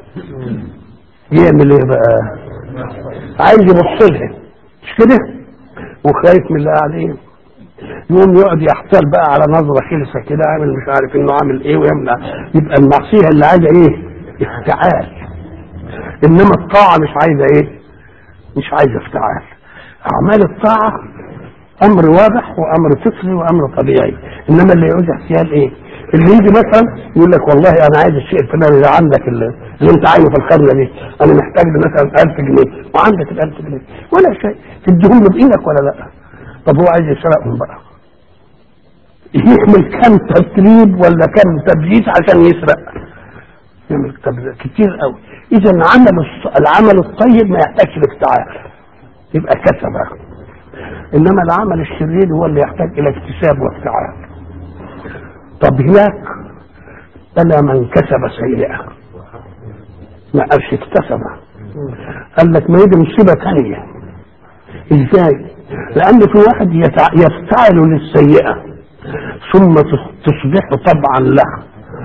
يعمل ايه بقى عايز يبص لها مش كده وخايف من اللي قاعدين يقوم يقعد يحتال بقى على نظره خلسه كده عامل مش عارف انه عامل ايه ويمنع يبقى المعصيه اللي عايزه ايه افتعال انما الطاعه مش عايزه ايه مش عايزه افتعال اعمال الطاعه امر واضح وامر فطري وامر طبيعي انما اللي يعوز احتيال ايه اللي يجي مثلا يقول لك والله انا عايز الشيء الفلاني ده عندك اللي, اللي انت عايزه في الخزنه دي انا محتاج له مثلا 1000 جنيه وعندك ال 1000 جنيه ولا شيء تديهم له بايدك ولا لا طب هو عايز يسرقهم بقى يعمل كم تدريب ولا كم تبييت عشان يسرق يعمل تبييت كتير قوي اذا عمل الص- العمل الطيب ما يحتاجش لافتعال يبقى كسب انما العمل الشرير هو اللي يحتاج الى اكتساب وافتعال طب هناك بلى من كسب سيئه ما قالش اكتسبها قال لك ما يجي مصيبه ثانيه ازاي لان في واحد يتع... يفتعل للسيئه ثم تص- تصبح طبعا له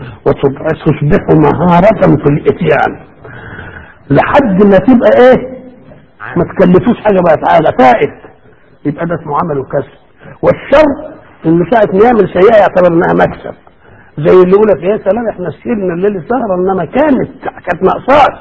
وتصبح مهارة في الاتيان لحد ما تبقى ايه ما تكلفوش حاجة بقى تعالى فائد يبقى ده اسمه عمل وكسب والشر انه ساعة ما يعمل سيئة يعتبر انها مكسب زي اللي يقول لك يا سلام احنا سهرنا الليل سهرة انما كانت كانت ناقصاك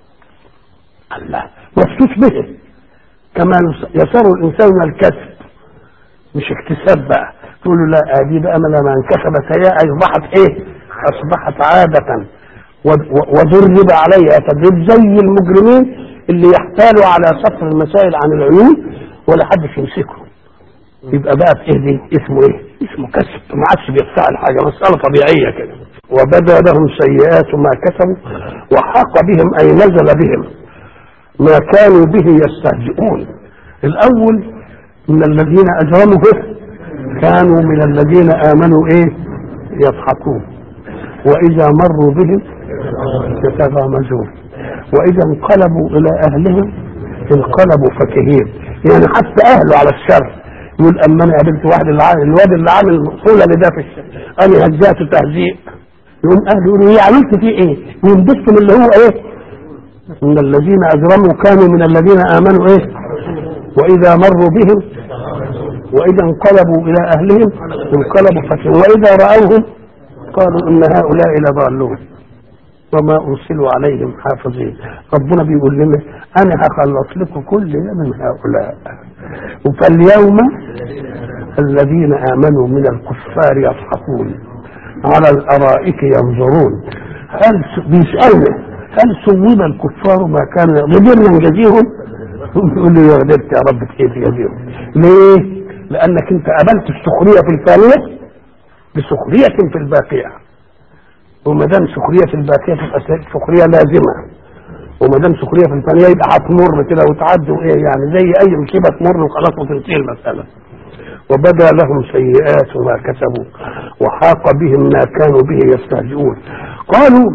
الله مبسوط به كما يسر الانسان من الكسب مش اكتساب بقى تقول له لا دي بقى ما لما انكسبت هي اصبحت ايه اصبحت عادة و- و- وضرب عليها تدريب زي المجرمين اللي يحتالوا على سطر المسائل عن العيون ولا حدش يمسكهم يبقى بقى في ايه دي اسمه ايه اسمه كسب ما عادش بيفتعل حاجه مساله طبيعيه كده وبدا لهم سيئات ما كسبوا وحاق بهم اي نزل بهم ما كانوا به يستهزئون الاول من الذين اجرموا به كانوا من الذين امنوا ايه يضحكون واذا مروا بهم يتغامزون واذا انقلبوا الى اهلهم انقلبوا فكهين يعني حتى اهله على الشر يقول اما انا قابلت واحد اللي عامل الواد اللي عامل الصوله اللي ده في الشر انا هزاته تهزيء يقوم اهله يقولوا ايه عملت فيه ايه؟ ينبسط من اللي هو ايه؟ ان الذين اجرموا كانوا من الذين امنوا ايه؟ واذا مروا بهم واذا انقلبوا الى اهلهم انقلبوا فكهين واذا راوهم قالوا ان هؤلاء لضالون وما ارسلوا عليهم حافظين ربنا بيقول لنا انا هخلص لكم كل ده من هؤلاء فاليوم الذين امنوا من الكفار يضحكون على الارائك ينظرون هل س- بيسالنا هل صوب الكفار ما كان قدرنا نجازيهم يقول له يا قدرت يا رب كيف تجازيهم ليه لانك انت قبلت السخريه في الثانيه بسخريه في الباقيه وما دام سخريه في الباقيه تبقى سخريه لازمه وما دام سخريه في الثانيه يبقى هتمر كده وتعدي وايه يعني زي اي مصيبه تمر وخلاص وتنتهي المساله وبدا لهم سيئات ما كسبوا وحاق بهم ما كانوا به يستهزئون قالوا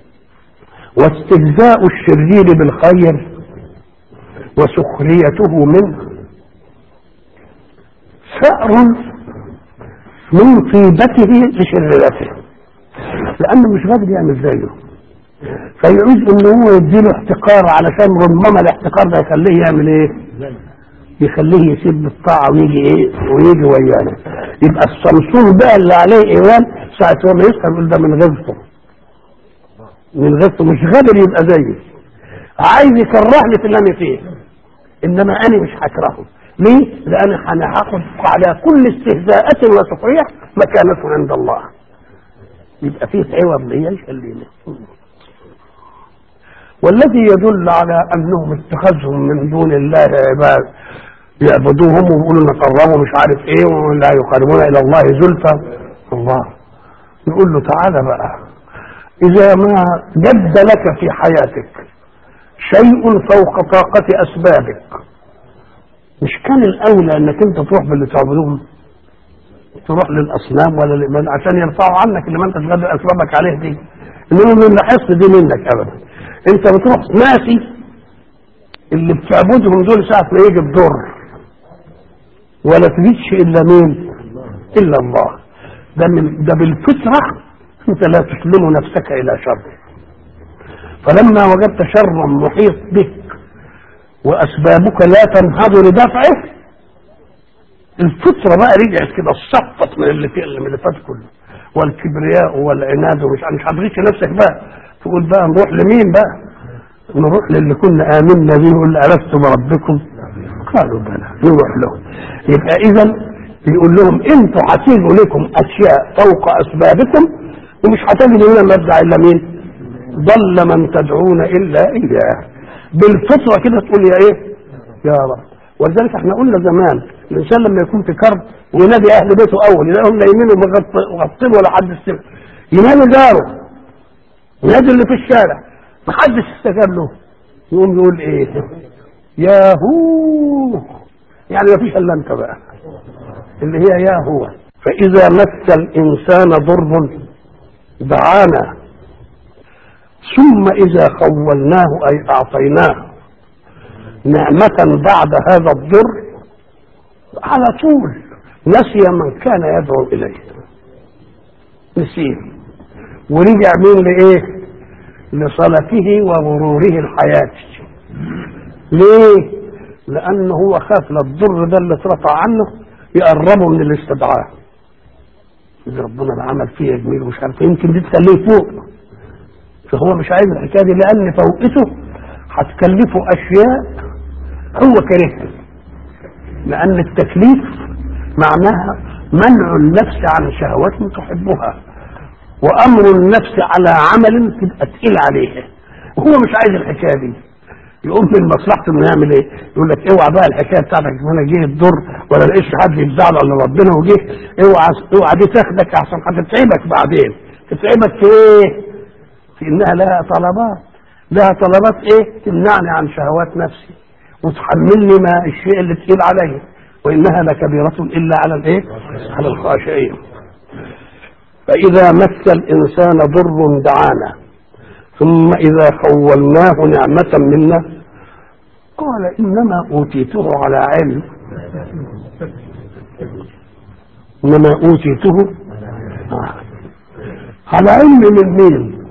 واستهزاء الشرير بالخير وسخريته منه ثأر من طيبته لشريرته لانه مش قادر يعمل زيه فيعوز ان هو يديله احتقار علشان ربما الاحتقار ده يخليه يعمل ايه يخليه يسيب الطاعه ويجي ايه ويجي ويانا يبقى الصمصون بقى اللي عليه ايمان ساعه هو ما يسخر يقول ده من غيرته من غيرته مش قادر يبقى زيي عايز يكرهني في اللي انا فيه انما انا مش هكرهه ليه؟ لان انا هاخد على كل استهزاءة وسخرية مكانته عند الله يبقى فيه عوض ليا يخليني والذي يدل على انهم اتخذهم من دون الله عباد يعبدوهم ويقولوا نقربوا مش عارف ايه ولا يقربون الى الله زلفى الله نقول له تعالى بقى اذا ما جد لك في حياتك شيء فوق طاقة اسبابك مش كان الاولى انك انت تروح باللي تعبدوهم تروح للاصنام ولا لمن عشان يرفعوا عنك اللي ما انت تقدر اسبابك عليه دي انما من لاحظت دي منك ابدا انت بتروح ناسي اللي بتعبدهم دول ساعه ما يجي الضر ولا تجدش الا مين الا الله ده من ده بالفطره انت لا تسلم نفسك الى شر فلما وجدت شرا محيط بك واسبابك لا تنهض لدفعه الفطره بقى رجعت كده صفت من اللي في من اللي فات كله والكبرياء والعناد ومش مش هتغش نفسك بقى تقول بقى نروح لمين بقى نروح للي كنا امنا به يقول الست بربكم قالوا بلى نروح له يبقى اذا يقول لهم انتوا هتيجوا لكم اشياء فوق اسبابكم ومش هتجدوا لنا مرجع الا مين ضل من تدعون الا اياه بالفطره كده تقول يا ايه يا رب ولذلك احنا قلنا زمان الانسان لما يكون في كرب وينادي اهل بيته اول يلاقيهم نايمين ومغطين ولا حد السمع ينادي جاره ينادي اللي في الشارع ما حدش استجاب له يقوم يقول ايه يا هو يعني ما فيش الا انت بقى اللي هي يا هو فاذا مس الانسان ضر دعانا ثم اذا خولناه اي اعطيناه نعمة بعد هذا الضر على طول نسي من كان يدعو إليه نسيه ورجع مين لإيه لصلته وغروره الحياتي ليه لأنه هو خاف للضر ده اللي اترفع عنه يقربه من الاستدعاء اللي ربنا اللي عمل فيه جميل ومش عارف يمكن دي تخليه فوق فهو مش عايز الحكايه دي لان فوقته هتكلفه اشياء هو كرهها لأن التكليف معناها منع النفس عن شهوات تحبها وأمر النفس على عمل تبقى تقيل عليها وهو مش عايز الحكاية دي يقوم من مصلحته انه يعمل ايه؟ يقول لك اوعى بقى الحكايه بتاعتك انا جه الضر ولا لقيتش حد يزعل على ربنا وجه اوعى اوعى دي تاخدك احسن هتتعبك بعدين تتعبك في ايه؟ في انها لها طلبات لها طلبات ايه؟ تمنعني عن شهوات نفسي وتحملني ما الشيء اللي تقيل عليه وانها لكبيرة الا على الايه؟ على الخاشعين. فاذا مس الانسان ضر دعانا ثم اذا خولناه نعمة منا قال انما اوتيته على علم انما اوتيته على علم من مين؟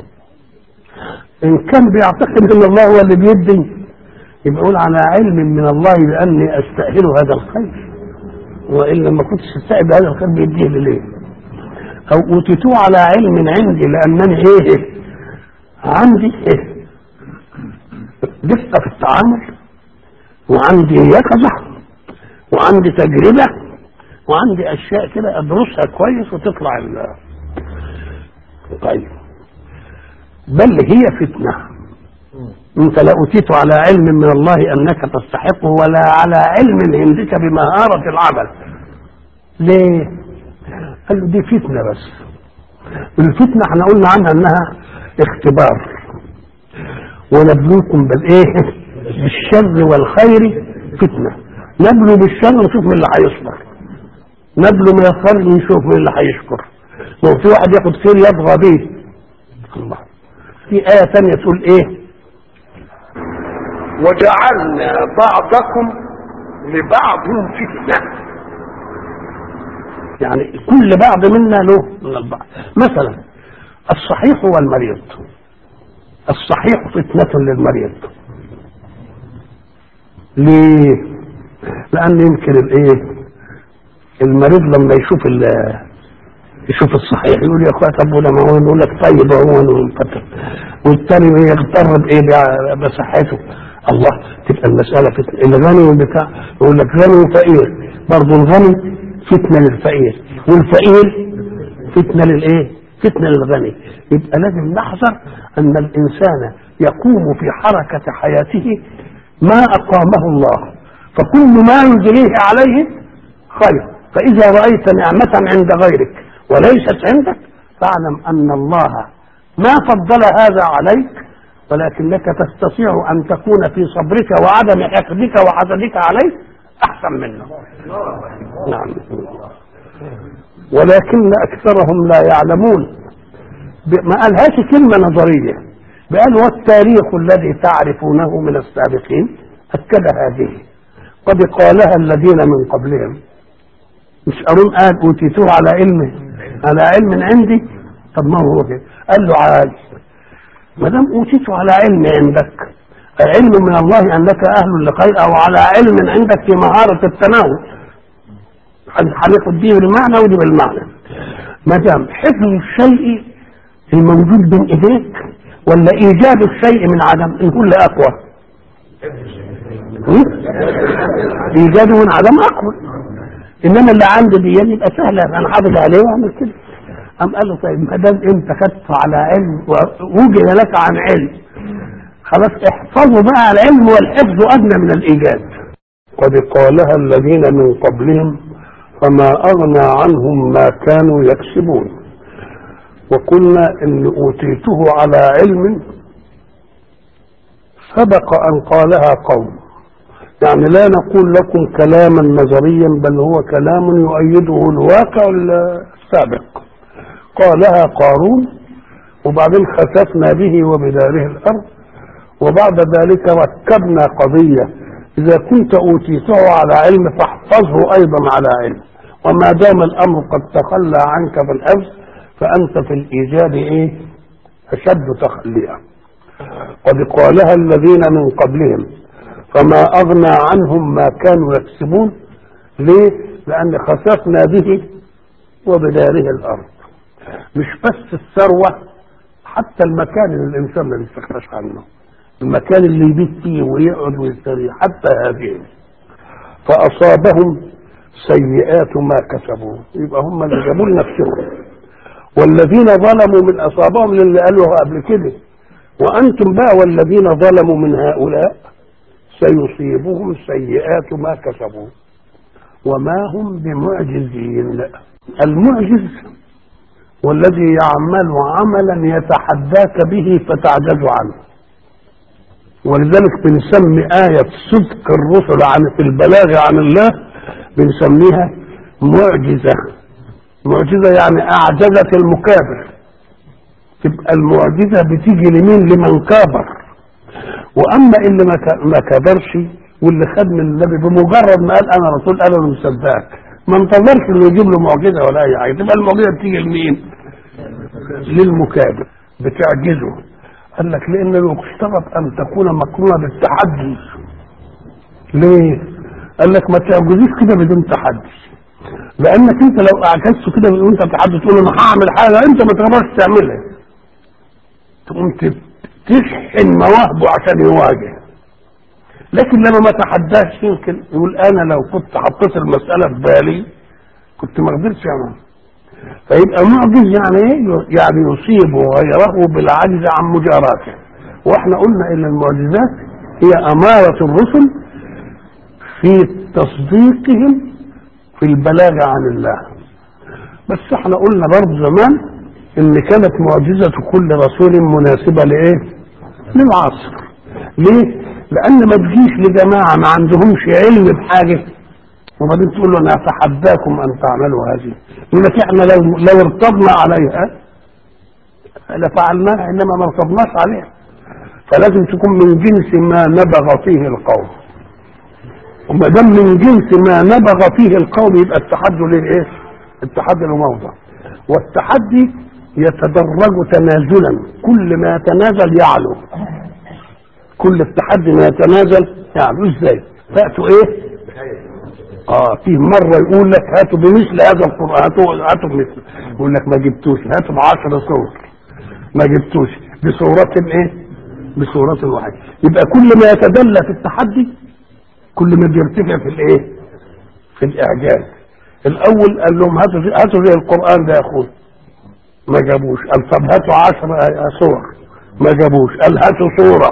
ان كان بيعتقد ان الله هو اللي بيدي يبقى يقول على علم من الله باني استاهل هذا الخير والا ما كنتش استاهل هذا الخير بيديه ليه او اوتيتوه على علم عندي لانني ايه عندي ايه دقه في التعامل وعندي يقظه وعندي تجربه وعندي اشياء كده ادرسها كويس وتطلع ال طيب بل هي فتنه انت لا اوتيت على علم من الله انك تستحقه ولا على علم عندك بمهارة العمل ليه قال له دي فتنة بس الفتنة احنا قلنا عنها انها اختبار ونبلوكم بالايه بالشر والخير فتنة نبلو بالشر ونشوف مين اللي هيصبر نبلو من الخير ونشوف مين اللي هيشكر لو في واحد ياخد خير يطغى بيه الله في آية ثانية تقول ايه وجعلنا بعضكم لبعض فتنة يعني كل بعض منا له من البعض مثلا الصحيح والمريض الصحيح فتنة للمريض ليه؟ لأن يمكن الإيه؟ المريض لما يشوف يشوف الصحيح يقول يا اخويا طب ولا ما هو يقول لك طيب هو والتاني يغتر بايه بصحته الله تبقى المسألة فتنة الغني والبتاع يقول لك غني وفقير برضه الغني فتنة للفقير والفقير فتنة للايه؟ فتنة للغني يبقى لازم نحذر أن الإنسان يقوم في حركة حياته ما أقامه الله فكل ما يجريه عليه خير فإذا رأيت نعمة عند غيرك وليست عندك فاعلم أن الله ما فضل هذا عليك ولكنك تستطيع أن تكون في صبرك وعدم حقدك وحسدك عليه أحسن منه نعم ولكن أكثرهم لا يعلمون ما قالهاش كلمة نظرية بقال والتاريخ الذي تعرفونه من السابقين أكد هذه قد قالها الذين من قبلهم مش قارون قال أوتيتوه على علم على علم عندي طب ما هو كده قال له عادي ما دام اوتيته على علم عندك علم من الله انك اهل لخير او على علم عندك في مهاره التناول هناخد دي بالمعنى ودي بالمعنى ما دام حفظ الشيء الموجود بين ايديك ولا ايجاد الشيء من عدم الكل اقوى ايجاده من عدم اقوى انما اللي عندي دي يبقى سهله انا حافظ عليه واعمل كده قام قال له طيب ما دام انت خدته على علم ووجد لك عن علم خلاص احفظوا بقى العلم والحفظ ادنى من الايجاد قد قالها الذين من قبلهم فما اغنى عنهم ما كانوا يكسبون وقلنا ان اوتيته على علم سبق ان قالها قوم يعني لا نقول لكم كلاما نظريا بل هو كلام يؤيده الواقع السابق قالها قارون وبعدين خسفنا به وبداره الارض وبعد ذلك ركبنا قضيه اذا كنت اوتيته على علم فاحفظه ايضا على علم وما دام الامر قد تخلى عنك في الحفظ فانت في الايجاد ايه اشد تخليا قد قالها الذين من قبلهم فما اغنى عنهم ما كانوا يكسبون ليه لان خسفنا به وبداره الارض مش بس الثروه حتى المكان اللي الانسان ما بيستغناش عنه المكان اللي يبيت فيه ويقعد ويستريح حتى هذه فاصابهم سيئات ما كسبوا يبقى هم اللي جابوا لنفسهم والذين ظلموا من اصابهم للي قالوها قبل كده وانتم بقى والذين ظلموا من هؤلاء سيصيبهم سيئات ما كسبوا وما هم بمعجزين المعجز والذي يعمل عملا يتحداك به فتعجز عنه ولذلك بنسمي آية صدق الرسل عن في البلاغ عن الله بنسميها معجزة معجزة يعني أعجزت المكابر تبقى المعجزة بتيجي لمين لمن كابر وأما اللي ما كابرش واللي خد من النبي بمجرد ما قال أنا رسول قال أنا مصدقك ما انتظرش انه يجيب له معجزة ولا أي حاجة تبقى المعجزة بتيجي لمين؟ للمكابر بتعجزه قال لك لأن يشترط أن تكون مقرونة بالتحدي ليه؟ قال لك ما تعجزيش كده بدون تحدي لانك انت لو اعجزت كده وانت تحدي تقول انا هعمل حاجه انت ما تقدرش تعملها تقوم تشحن مواهبه عشان يواجه لكن لما ما تحداش يمكن يقول انا لو كنت حطيت المساله في بالي كنت ما قدرتش اعمل فيبقى معجز يعني ايه؟ يعني يصيب غيره بالعجز عن مجاراته واحنا قلنا ان المعجزات هي اماره الرسل في تصديقهم في البلاغ عن الله بس احنا قلنا برضه زمان ان كانت معجزة كل رسول مناسبة لايه للعصر ليه لان ما تجيش لجماعة ما عندهمش علم بحاجة وبعدين تقول له انا اتحداكم ان تعملوا هذه يقول لك احنا لو لو ارتضنا عليها لفعلناها انما ما ارتضناش عليها فلازم تكون من جنس ما نبغ فيه القوم وما دام من جنس ما نبغ فيه القوم يبقى التحدي للايه؟ التحدي له موضع والتحدي يتدرج تنازلا كل ما يتنازل يعلو كل التحدي ما يتنازل يعلو ازاي؟ فاتوا ايه؟ اه في مره يقول لك هاتوا بمثل هذا القران هاتوا هاتوا بمثل يقول لك ما جبتوش هاتوا بعشر صور ما جبتوش بصورة ايه؟ بصورة واحدة يبقى كل ما يتدلى في التحدي كل ما بيرتفع في الايه في الاعجاز الاول قال لهم هاتوا هاتوا زي القران ده يا اخوي ما جابوش قال طب هاتوا عشر صور ما جابوش قال هاتوا صوره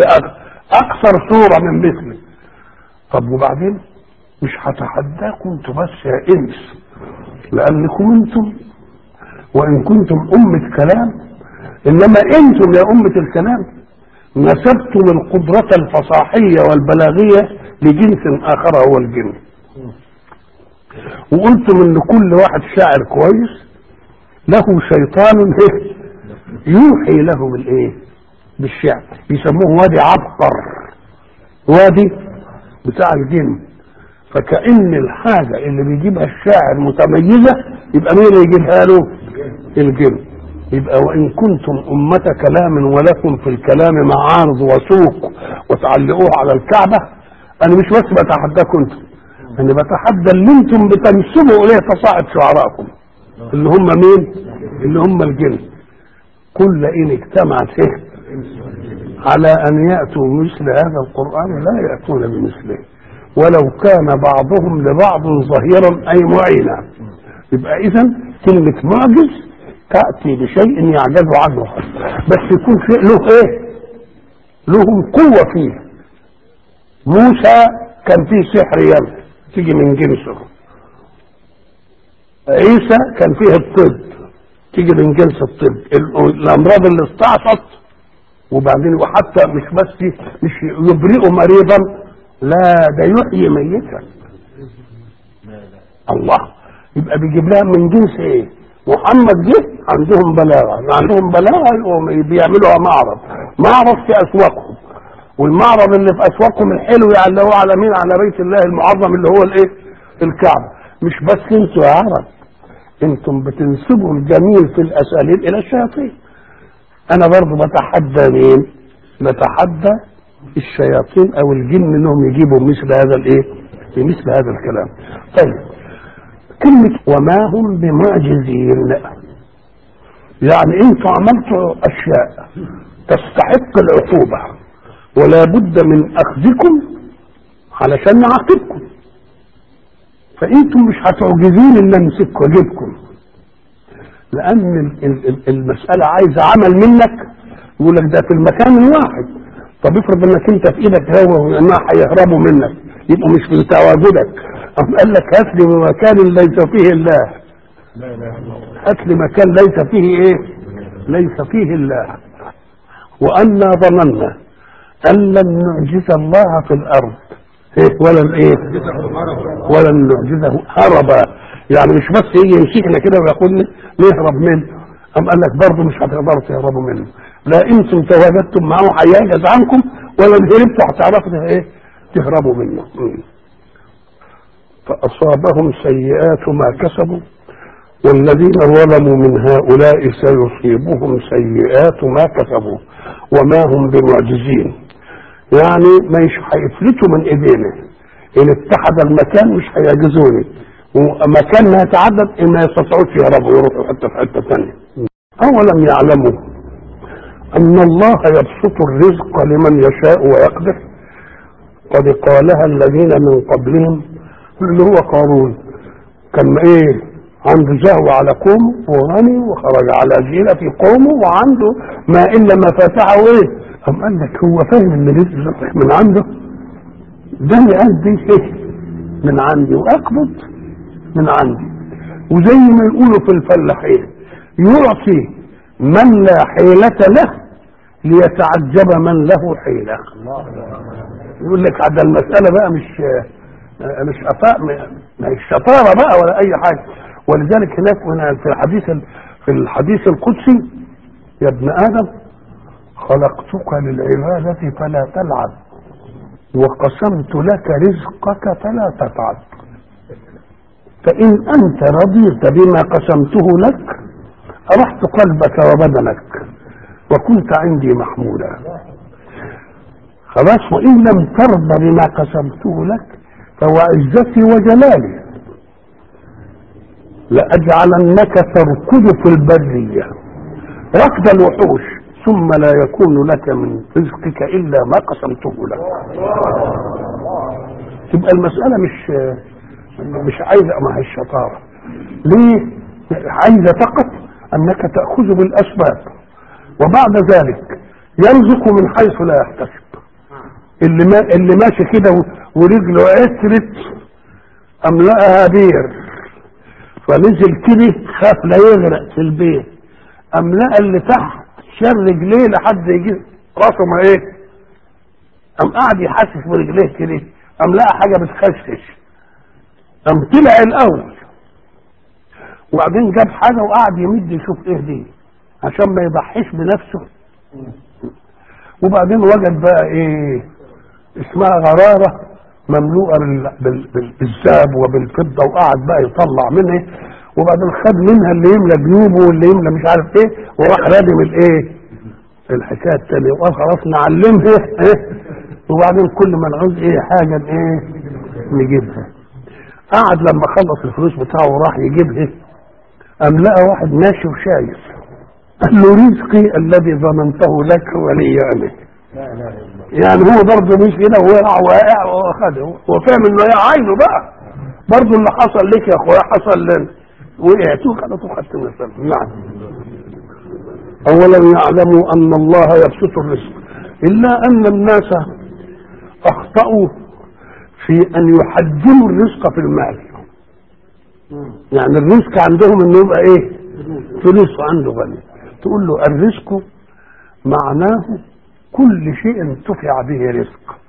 اكثر صوره من مثله طب وبعدين مش هتحداكم انتوا بس يا انس لانكم انتم وان كنتم امه كلام انما انتم يا امه الكلام نسبتم القدرة الفصاحية والبلاغية لجنس آخر هو الجن وقلتم ان كل واحد شاعر كويس له شيطان يوحي له بالايه بالشعر يسموه وادي عبقر وادي بتاع الجن فكأن الحاجة اللي بيجيبها الشاعر متميزة يبقى مين اللي يجيبها له الجن يبقى وان كنتم امه كلام ولكم في الكلام معارض وسوق وتعلقوه على الكعبه انا مش بس بتحداكم انتم انا بتحدى اللي انتم بتنسبوا اليه فصاعد شعراءكم اللي هم مين اللي هم الجن كل ان اجتمعت فيه على ان ياتوا مثل هذا القران لا ياتون بمثله ولو كان بعضهم لبعض ظهيرا اي معينا يبقى اذا كلمه معجز تاتي بشيء يعجز عنه بس يكون شيء له ايه لهم قوه فيه موسى كان فيه سحر يم تيجي من جنسه عيسى كان فيه الطب تيجي من جنس الطب الامراض اللي استعصت وبعدين وحتى مش بس مش يبرئ مريضا لا ده يحيي ميتا الله يبقى بيجيب لها من جنس ايه محمد جه عندهم بلاغه عندهم بلاغه يقوم بيعملوها معرض معرض في اسواقهم والمعرض اللي في اسواقهم الحلو يعلقوه على مين على بيت الله المعظم اللي هو الايه الكعبه مش بس انتوا يا عرب انتم بتنسبوا الجميل في الاساليب الى الشياطين انا برضو بتحدى مين بتحدى الشياطين او الجن انهم يجيبوا مثل هذا الايه مثل هذا الكلام طيب كلمة وما هم بمعجزين يعني انتوا عملتوا اشياء تستحق العقوبة ولا بد من اخذكم علشان نعاقبكم فانتم مش هتعجزين ان امسككم واجيبكم لان المسألة عايزة عمل منك يقول لك ده في المكان الواحد طب افرض انك انت في ايدك هو انها هيهربوا منك يبقوا مش في تواجدك أم قال لك هات لي مكان ليس فيه الله هات لي مكان ليس فيه ايه ليس فيه الله وأنا ظننا أن لن نعجز الله في الأرض إيه ولا الايه ولا نعجزه هربا يعني مش بس يجي يمسكنا كده وياخدنا نهرب منه أم قال لك برضه مش هتقدروا تهربوا منه لا انتم تواجدتم معه هيعجز عنكم ولا هربتوا هتعرفوا ايه تهربوا منه م. فأصابهم سيئات ما كسبوا والذين ظلموا من هؤلاء سيصيبهم سيئات ما كسبوا وما هم بمعجزين يعني مش هيفلتوا من ايدينا ان اتحد المكان مش هيعجزوني ومكان ما يتعدد ما يستطيعوش يهربوا يروحوا حتى في حته ثانيه اولم يعلموا ان الله يبسط الرزق لمن يشاء ويقدر قد قالها الذين من قبلهم اللي هو قارون كان ايه عنده زهو على قومه وغني وخرج على زينة في قومه وعنده ما إلا مفاتحه ايه أم قال لك هو فاهم ان رزق من عنده ده اللي قال دي ايه من عندي واقبض من عندي وزي ما يقولوا في الفلاحين يعطي من لا حيلة له ليتعجب من له حيلة يقول لك ده المسألة بقى مش مش أفاء مش شطارة بقى ولا أي حاجة ولذلك هناك هنا في الحديث في الحديث القدسي يا ابن آدم خلقتك للعبادة فلا تلعب وقسمت لك رزقك فلا تتعب فإن أنت رضيت بما قسمته لك أرحت قلبك وبدنك وكنت عندي محمولا خلاص وإن لم ترضى بما قسمته لك فهو عزتي وجلالي لأجعلنك تركض في البرية ركض الوحوش ثم لا يكون لك من رزقك إلا ما قسمته لك تبقى المسألة مش مش عايزة مع الشطارة ليه عايزة فقط أنك تأخذ بالأسباب وبعد ذلك يرزق من حيث لا يحتسب اللي ما اللي ماشي كده ورجله عسرت أم لقاها بير فنزل كده خاف لا يغرق في البيت أم لقى اللي تحت شر رجليه لحد يجي راسه ما ايه أم قاعد يحسس برجليه كده أم لقى حاجة بتخشش أم طلع الأول وبعدين جاب حاجة وقعد يمد يشوف ايه دي عشان ما يضحيش بنفسه وبعدين وجد بقى ايه اسمها غرارة مملوءة بالذهب وبالفضة وقعد بقى يطلع منها وبعدين خد منها اللي يملى جيوبه واللي يملى مش عارف ايه وراح رادم الايه الحكايه الثانيه وقال خلاص نعلمها ايه وبعدين كل ما نعوز ايه حاجه ايه نجيبها قعد لما خلص الفلوس بتاعه وراح يجيبها قام لقى واحد ماشي وشايف قال له رزقي الذي ضمنته لك ولي انا يعني هو برضه مش كده وقع واقع واخده هو فاهم انه هي عايزه بقى برضه اللي حصل لك يا اخويا حصل لنا وقعت وخدت وخدت من السلف نعم اولا يعلموا ان الله يبسط الرزق الا ان الناس اخطاوا في ان يحجموا الرزق في المال يعني الرزق عندهم انه يبقى ايه فلوس عنده غني تقول له الرزق معناه كل شيء انتفع به رزق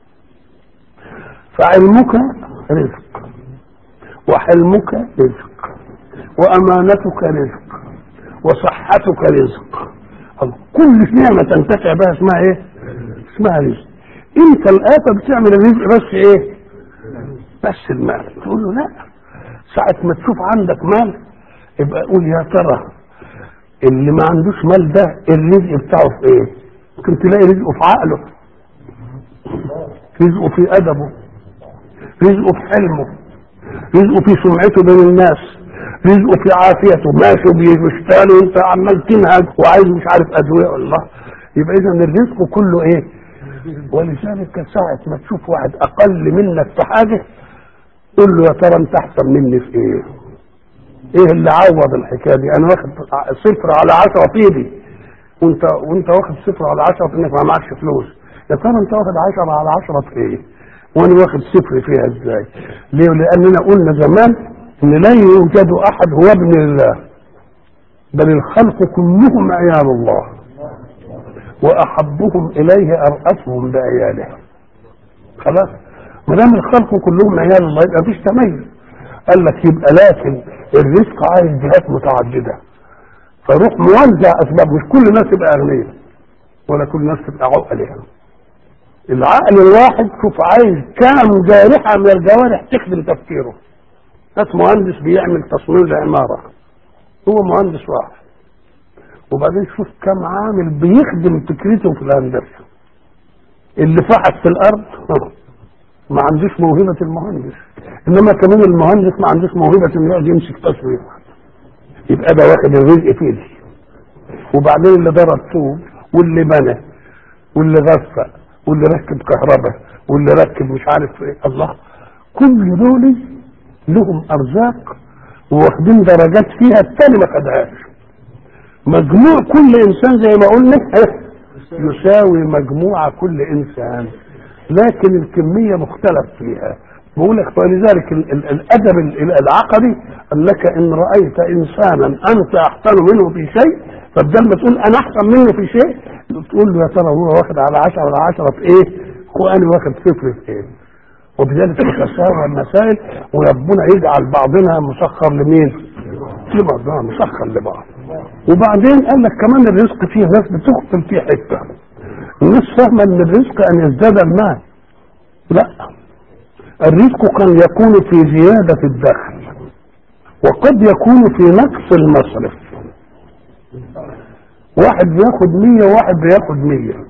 فعلمك رزق وحلمك رزق وامانتك رزق وصحتك رزق كل نعمة تنتفع بها اسمها ايه اسمها رزق انت الآفة بتعمل الرزق بس ايه بس المال تقول له لا ساعة ما تشوف عندك مال يبقى قول يا ترى اللي ما عندوش مال ده الرزق بتاعه في ايه ممكن تلاقي رزقه في عقله رزقه في ادبه رزقه في حلمه رزقه في سمعته بين الناس رزقه في عافيته ماشي بيشتغل وانت عمال تنهج وعايز مش عارف ادويه الله يبقى اذا الرزق كله ايه ولذلك ساعة ما تشوف واحد اقل منك في حاجه قول له يا ترى انت احسن مني في ايه ايه اللي عوض الحكايه دي انا واخد صفر على عشرة في ايدي وانت وانت واخد صفر على عشرة في انك ما معكش فلوس يا ترى انت واخد عشرة على عشرة في ايه وانا واخد صفر فيها ازاي ليه لاننا قلنا زمان ان لا يوجد احد هو ابن الله بل الخلق كلهم عيال الله واحبهم اليه ارأفهم بعياله خلاص ما دام الخلق كلهم عيال الله يبقى مفيش تميز قال لك يبقى لكن الرزق عايز جهات متعدده فروح موزع اسباب مش كل الناس تبقى اغنياء ولا كل الناس تبقى عقل العقل الواحد شوف عايز كام جارحه من الجوارح تخدم تفكيره ناس مهندس بيعمل تصميم لعماره هو مهندس واحد وبعدين شوف كم عامل بيخدم فكرته في الهندسه اللي فحت في الارض ما عندوش موهبه المهندس انما كمان المهندس ما عندوش موهبه انه يقعد يمسك تصوير يبقى ده واخد الرزق في ايدي وبعدين اللي ضرب طوب واللي بنى واللي غفى واللي ركب كهرباء واللي ركب مش عارف ايه الله كل دول لهم ارزاق واخدين درجات فيها التاني ما خدهاش مجموع كل انسان زي ما قلنا يساوي مجموع كل انسان لكن الكميه مختلف فيها بقول لك ولذلك الادب العقدي انك ان رايت انسانا انت احسن منه في شيء فبدل ما تقول انا احسن منه في شيء تقول له يا ترى هو واخد على 10 على 10 في ايه؟ وانا واخد صفر في ايه؟ وبذلك تتساوى المسائل وربنا يجعل بعضنا مسخر لمين؟ لبعضنا مسخر لبعض وبعدين قال لك كمان الرزق فيه ناس بتقتل فيه حته الناس فاهمه ان الرزق ان يزداد المال لا الرزق قد يكون في زيادة الدخل وقد يكون في نقص المصرف واحد بياخد مية وواحد بياخد مية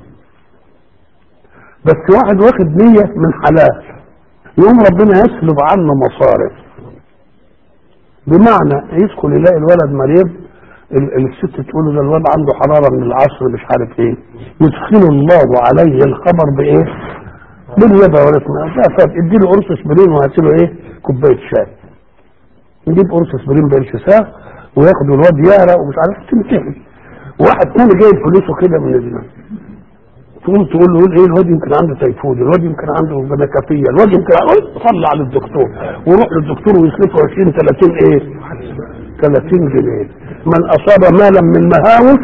بس واحد واخد مية من حلال يوم ربنا يسلب عنه مصارف بمعنى يدخل يلاقي الولد مريض الست تقول له ده الولد عنده حرارة من العصر مش عارف ايه يدخل الله عليه الخبر بايه بالربا ولا اسمها لا طب اديله قرص اسبرين وهات له ايه كوبايه شاي نجيب قرص اسبرين بالشساء وياخد الواد يعرق ومش عارف تنتهي واحد تاني جايب فلوسه كده من الزنا تقوم تقول له ايه الواد يمكن عنده تيفود الواد يمكن عنده بنكافيه الواد يمكن طلع للدكتور وروح للدكتور ويصرفه 20 30 ايه 30 جنيه من اصاب مالا من مهاوس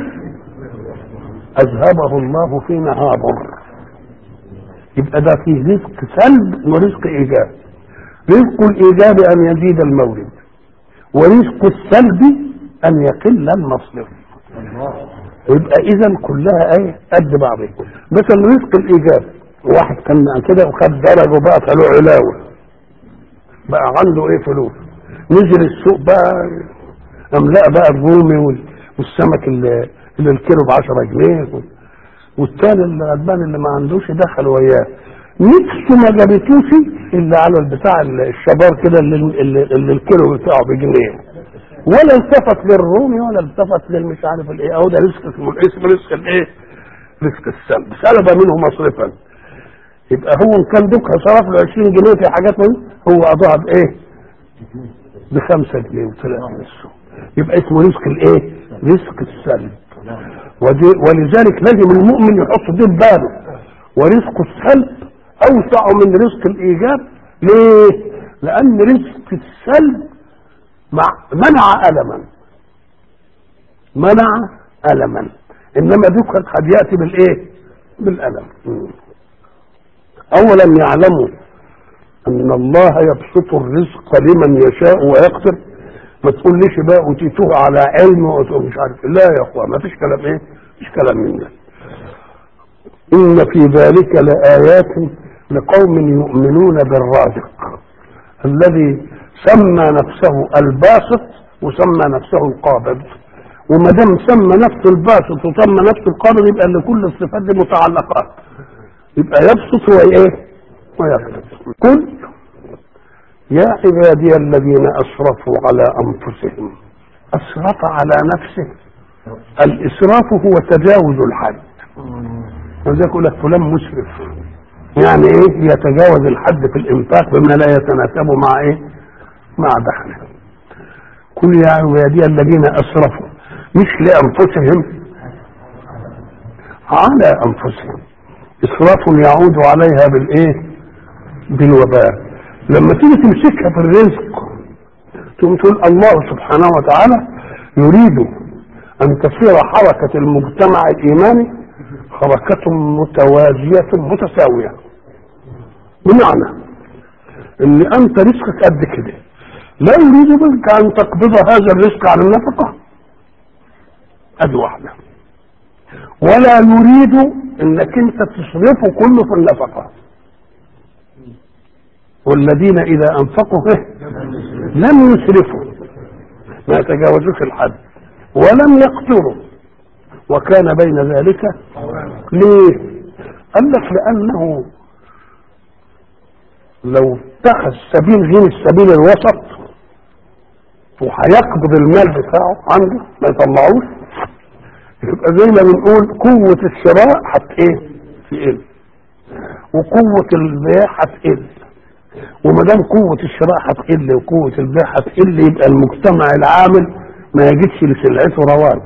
اذهبه الله في مهابر يبقى ده فيه رزق سلب ورزق ايجاب رزق الايجاب ان يزيد المولد ورزق السلب ان يقل المصرف يبقى اذا كلها ايه قد بعضها مثلا رزق الايجاب واحد كان كده وخد درجه وبقى له علاوه بقى عنده ايه فلوس نزل السوق بقى املاء بقى الرومي وال- والسمك اللي اللي الكيلو ب 10 جنيه والتاني اللي غلبان اللي ما عندوش دخل وياه نفسه ما جابتوش الا على البتاع الشبار كده اللي, اللي, اللي الكيلو بتاعه بجنيه ولا التفت للرومي ولا التفت للمش عارف الايه اهو ده رزق اسمه اسمه رزق الايه؟ رزق السلب سلب منه مصرفا يبقى هو ان كان دوكها صرف له 20 جنيه في حاجات من هو قضاها بايه؟ بخمسة جنيه وثلاثة من السوق يبقى اسمه رزق الايه؟ رزق السلب ودي- ولذلك لازم المؤمن يحط دي في باله ورزق السلب اوسع من رزق الايجاب ليه؟ لان رزق السلب مع منع الما منع الما انما دوكا قد ياتي بالايه؟ بالالم مم. اولا يعلموا ان الله يبسط الرزق لمن يشاء ويقدر ما تقوليش بقى اوتيتوه على علم وأوتيتوه مش عارف لا يا اخوان ما فيش كلام ايه مفيش كلام من ده ان في ذلك لايات لقوم يؤمنون بالرازق الذي سمى نفسه الباسط وسمى نفسه القابض وما دام سمى نفسه الباسط وسمى نفسه القابض يبقى لكل الصفات دي متعلقات يبقى يبسط وايه ويقبض قل يا عبادي الذين اسرفوا على انفسهم اسرف على نفسه الاسراف هو تجاوز الحد وذلك يقول لك فلان مسرف يعني ايه يتجاوز الحد في الانفاق بما لا يتناسب مع ايه مع دخله قل يا عبادي الذين اسرفوا مش لانفسهم على انفسهم اسراف يعود عليها بالايه بالوباء لما تيجي تمسكها في الرزق تقوم تقول الله سبحانه وتعالى يريد ان تصير حركه المجتمع الايماني حركه متوازيه متساويه بمعنى ان انت رزقك قد كده لا يريد منك ان تقبض هذا الرزق على النفقه ادي واحده ولا يريد انك انت تصرفه كله في النفقه والذين اذا انفقوا إيه؟ لم يسرفوا ما يتجاوزوش الحد ولم يقتروا وكان بين ذلك ليه قال لك لانه لو اتخذ سبيل غير السبيل الوسط وهيقبض المال بتاعه عنده ما يطلعوش يبقى زي ما بنقول قوة الشراء هت ايه؟ تقل وقوة البيع هتقل وما دام قوة الشراء هتقل وقوة البيع هتقل يبقى المجتمع العامل ما يجدش لسلعته رواج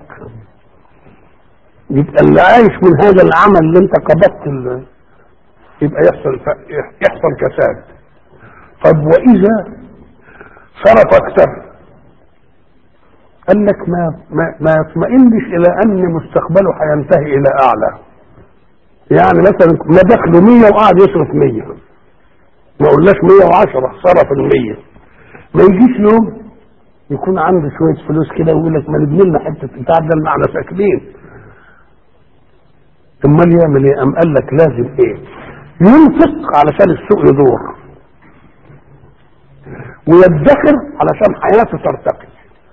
يبقى اللي عايش من هذا العمل اللي انت قبضت ال- يبقى يحصل ف- يحصل كساد طب واذا صرف اكثر قال لك ما ما ما يطمئنش الى ان مستقبله هينتهي الى اعلى يعني مثلا ما دخله 100 وقعد يصرف 100 ما قلناش 110 صرف ال 100 ما يجيش يوم يكون عنده شويه فلوس كده ويقول لك ما نبني لنا حته بتاع ده احنا ساكنين امال يعمل ايه؟ قام قال لك لازم ايه؟ ينفق علشان السوق يدور ويدخر علشان حياته ترتقي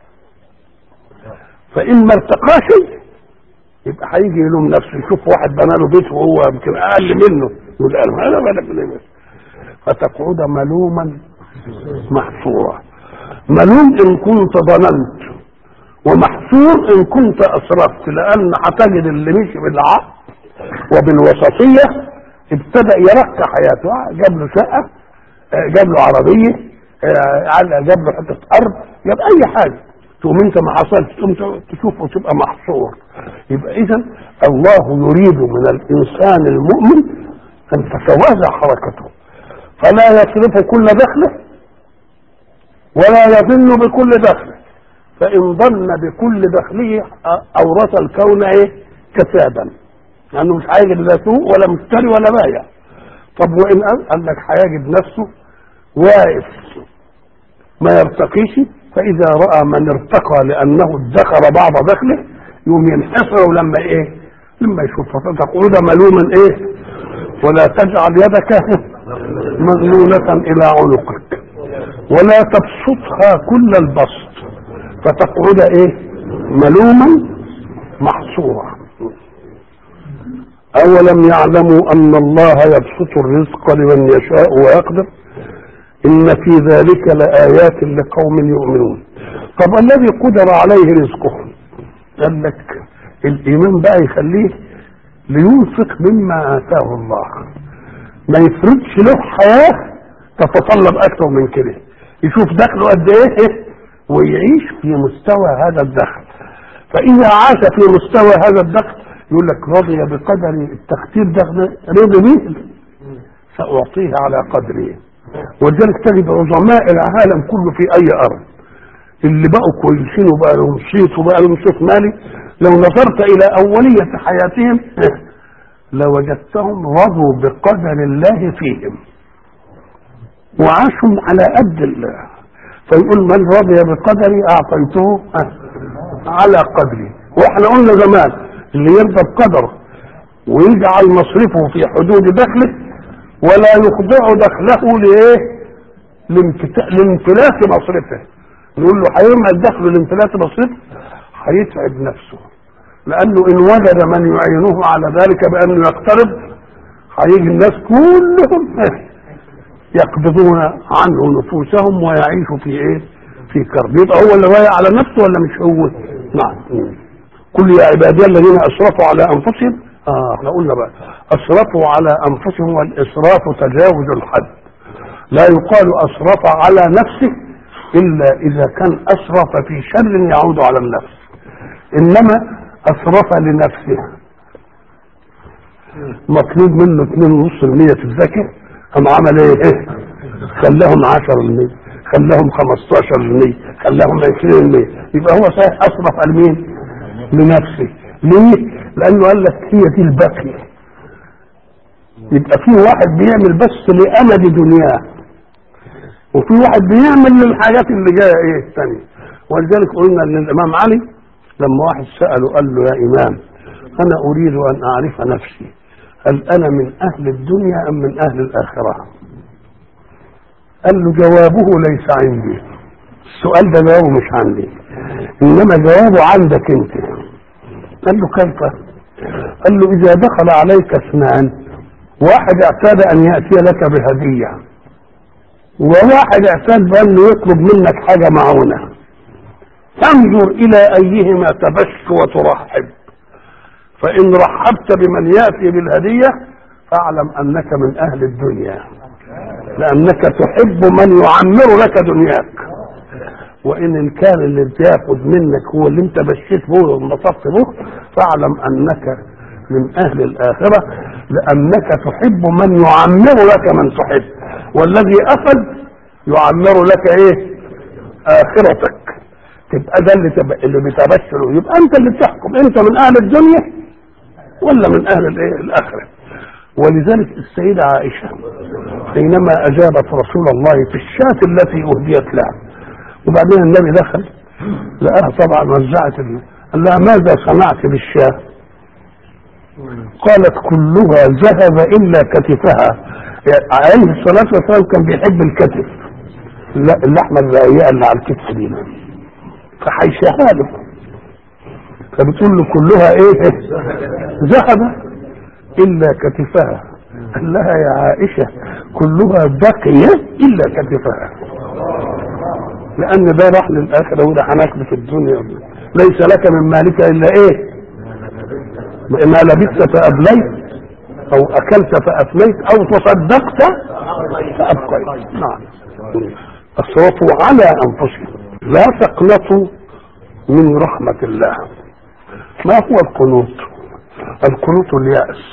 فان ما ارتقاش يبقى هيجي يلوم نفسه يشوف واحد بنى له بيت وهو يمكن اقل منه يقول انا بالك من إيه؟ فتقعد ملوما محصورا ملوم ان كنت ظننت ومحصور ان كنت اسرفت لان هتجد اللي مشي بالعقل وبالوسطيه ابتدى يرقى حياته جاب له شقه آه، جاب له عربيه آه، على- جاب له حته ارض جاب اي حاجه تقوم انت ما حصلت تقوم تشوفه وتبقى محصور يبقى اذا الله يريد من الانسان المؤمن ان تتوازى حركته فلا يصرف كل دخله ولا يظن بكل دخله فإن ظن بكل دخله أورث الكون إيه كسادا لأنه مش هيجد لا سوق ولا مشتري ولا بايع طب وإن قال, قال لك هيجد نفسه واقف ما يرتقيش فإذا رأى من ارتقى لأنه ادخر بعض دخله يوم ينحصر لما إيه لما يشوف فتقعد ملوما إيه ولا تجعل يدك مغلولة إلى عنقك ولا تبسطها كل البسط فتقعد ايه ملوما محصورا اولم يعلموا ان الله يبسط الرزق لمن يشاء ويقدر ان في ذلك لايات لقوم يؤمنون طب الذي قدر عليه رزقه قال لك الايمان بقى يخليه لينفق مما اتاه الله ما يفرضش له حياه تتطلب اكثر من كده يشوف دخله قد ايه ويعيش في مستوى هذا الدخل فاذا عاش في مستوى هذا الدخل يقول لك رضي بقدر التختير ده رضي به ساعطيه على قدره ولذلك تجد عظماء العالم كله في اي ارض اللي بقوا كويسين وبقى لهم صيت وبقى لهم صيت مالي لو نظرت الى اوليه حياتهم لوجدتهم رضوا بقدر الله فيهم وعاشوا على قد الله فيقول من رضي بقدري اعطيته على قدري واحنا قلنا زمان اللي يرضى بقدره ويجعل مصرفه في حدود دخله ولا يخضع دخله لايه لامتلاك مصرفه نقول له هيعمل دخله لامتلاك مصرفه هيتعب نفسه لانه ان وجد من يعينه على ذلك بانه يقترض هيجي الناس كلهم يقبضون عنه نفوسهم ويعيشوا في ايه في كرب يبقى هو اللي واقع على نفسه ولا مش هو نعم كل يا عبادي الذين اسرفوا على انفسهم اه احنا قلنا بقى اسرفوا على انفسهم والاسراف تجاوز الحد لا يقال اسرف على نفسه الا اذا كان اسرف في شر يعود على النفس انما اسرف لنفسه مطلوب منه 2.5% في الزكاه قام عمل ايه؟ خلاهم 10% خلاهم 15% خلاهم 20% يبقى هو صحيح اسرف على مين؟ لنفسه ليه؟ لانه قال لك هي دي الباقيه يبقى في واحد بيعمل بس لامد دنياه وفي واحد بيعمل للحاجات اللي جايه ايه الثانيه ولذلك قلنا ان الامام علي لما واحد ساله قال له يا امام انا اريد ان اعرف نفسي هل انا من اهل الدنيا ام من اهل الاخره قال له جوابه ليس عندي السؤال ده جوابه مش عندي انما جوابه عندك انت قال له كيف قال له اذا دخل عليك اثنان واحد اعتاد ان ياتي لك بهديه وواحد اعتاد بانه يطلب منك حاجه معونه تنظر الى ايهما تبش وترحب فان رحبت بمن ياتي بالهديه فاعلم انك من اهل الدنيا لانك تحب من يعمر لك دنياك وان كان اللي بياخد منك هو اللي انت بشيت به وانبسطت به فاعلم انك من اهل الاخره لانك تحب من يعمر لك من تحب والذي اخذ يعمر لك ايه اخرتك تبقى ده اللي, تب... اللي بتبشره يبقى انت اللي بتحكم انت من اهل الدنيا ولا من اهل الايه الاخره ولذلك السيدة عائشة حينما أجابت رسول الله في الشاة التي أهديت لها وبعدين النبي دخل لقاها طبعا وزعت ال... قال لها ماذا صنعت بالشاة؟ قالت كلها ذهب إلا كتفها يعني عليه الصلاة والسلام كان بيحب الكتف اللحمة الرقيقة اللي على الكتف دي فحيشها له فبتقول له كلها ايه ذهب الا كتفها قال لها يا عائشة كلها بقي الا كتفها لان ده راح للاخرة وده هناك في الدنيا ليس لك من مالك الا ايه ما لبثت فابليت او اكلت فافنيت او تصدقت فابقيت نعم اسرفوا على انفسهم لا تقنطوا من رحمة الله ما هو القنوط القنوط اليأس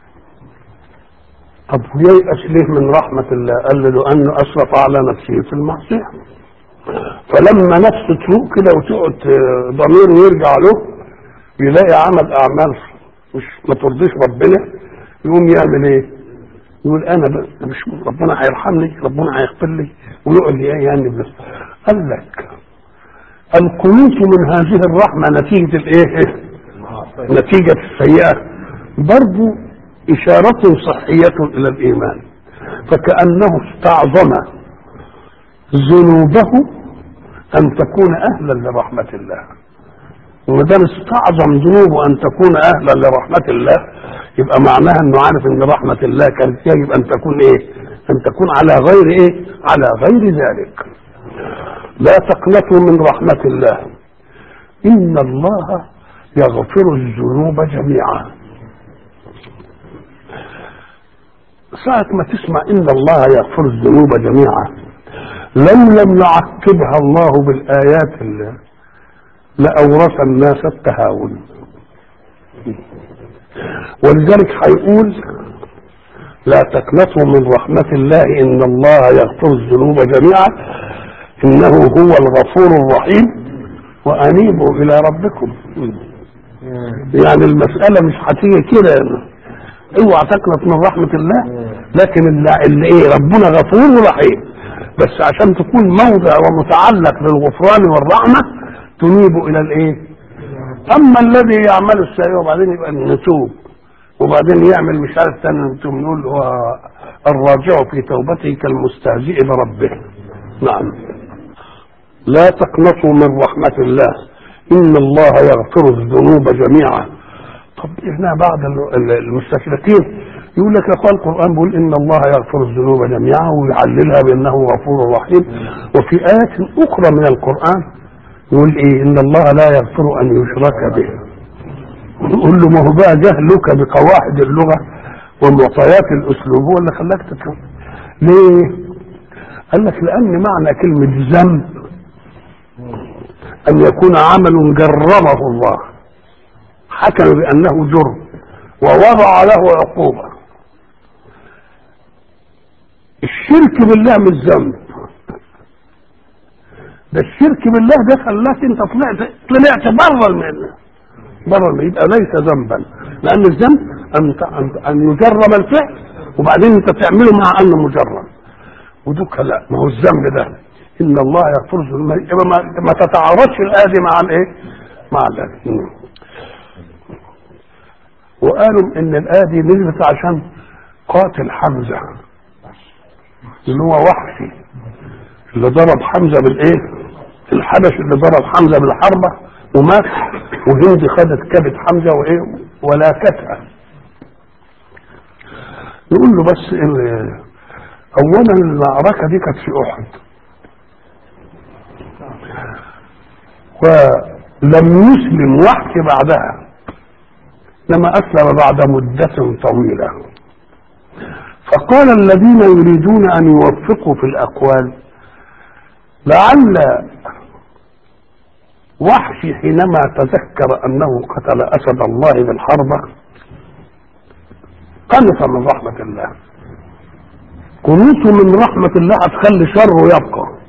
طب ييأس ليه من رحمة الله قال له أنه أسرف على نفسه في المعصية فلما نفسه تروق كده وتقعد ضميره يرجع له يلاقي عمل أعمال مش ما ترضيش ربنا يقوم يعمل ايه؟ يقول انا مش ربنا هيرحمني ربنا هيغفر لي ويقعد يعني بنفسه قال لك القنوط من هذه الرحمه نتيجه الايه؟ نتيجه السيئه برضو اشاره صحيه الى الايمان فكانه استعظم ذنوبه ان تكون اهلا لرحمه الله وما دام استعظم ذنوبه ان تكون اهلا لرحمه الله يبقى معناها انه عارف ان رحمه الله كانت يجب ان تكون ايه؟ ان تكون على غير ايه؟ على غير ذلك. لا تقنطوا من رحمه الله. ان الله يغفر الذنوب جميعا. ساعة ما تسمع إن الله يغفر الذنوب جميعا لم لم يعقبها الله بالآيات اللي لأورث الناس التهاون ولذلك هيقول لا تقنطوا من رحمة الله إن الله يغفر الذنوب جميعا إنه هو الغفور الرحيم وأنيبوا إلى ربكم يعني المسألة مش هتيجي كده اوعى تقنط من رحمة الله لكن اللي, اللي ايه ربنا غفور ورحيم بس عشان تكون موضع ومتعلق بالغفران والرحمة تنيب الى الايه اما الذي يعمل السيئة وبعدين يبقى نتوب وبعدين يعمل مش عارف تاني نتوب نقول هو الراجع في توبته كالمستهزئ بربه نعم لا تقنطوا من رحمة الله إن الله يغفر الذنوب جميعا طب هنا بعض المستشرقين يقول لك يا اخوان القران بيقول ان الله يغفر الذنوب جميعا ويعللها بانه غفور رحيم وفي ايات اخرى من القران يقول ايه ان الله لا يغفر ان يشرك به يقول له ما هو بقى جهلك بقواعد اللغه ومعطيات الاسلوب هو اللي خلاك تفهم ليه؟ قال لك لان معنى كلمه ذنب ان يكون عمل جرمه الله حكم بانه جرم ووضع له عقوبه الشرك بالله مش ذنب ده الشرك بالله ده خلاك انت طلعت طلعت بره المله بره يبقى ليس ذنبا لان الذنب ان ان يجرم الفعل وبعدين انت تعمله مع انه مجرم ودوك لا ما هو الذنب ده ان الله يغفر الذنوب ما, ما تتعارضش الايه مع الايه؟ مع الايه وقالوا ان الايه دي نزلت عشان قاتل حمزه اللي هو وحشي اللي ضرب حمزه بالايه؟ الحبش اللي ضرب حمزه بالحربه ومات وهند خدت كبد حمزه وايه؟ ولاكتها نقول له بس إن اولا المعركه دي كانت في احد ولم يسلم وحش بعدها لما أسلم بعد مدة طويلة فقال الذين يريدون أن يوفقوا في الأقوال لعل وحشي حينما تذكر أنه قتل أسد الله بالحربة قنط من رحمة الله قنوته من رحمة الله هتخلي شره يبقى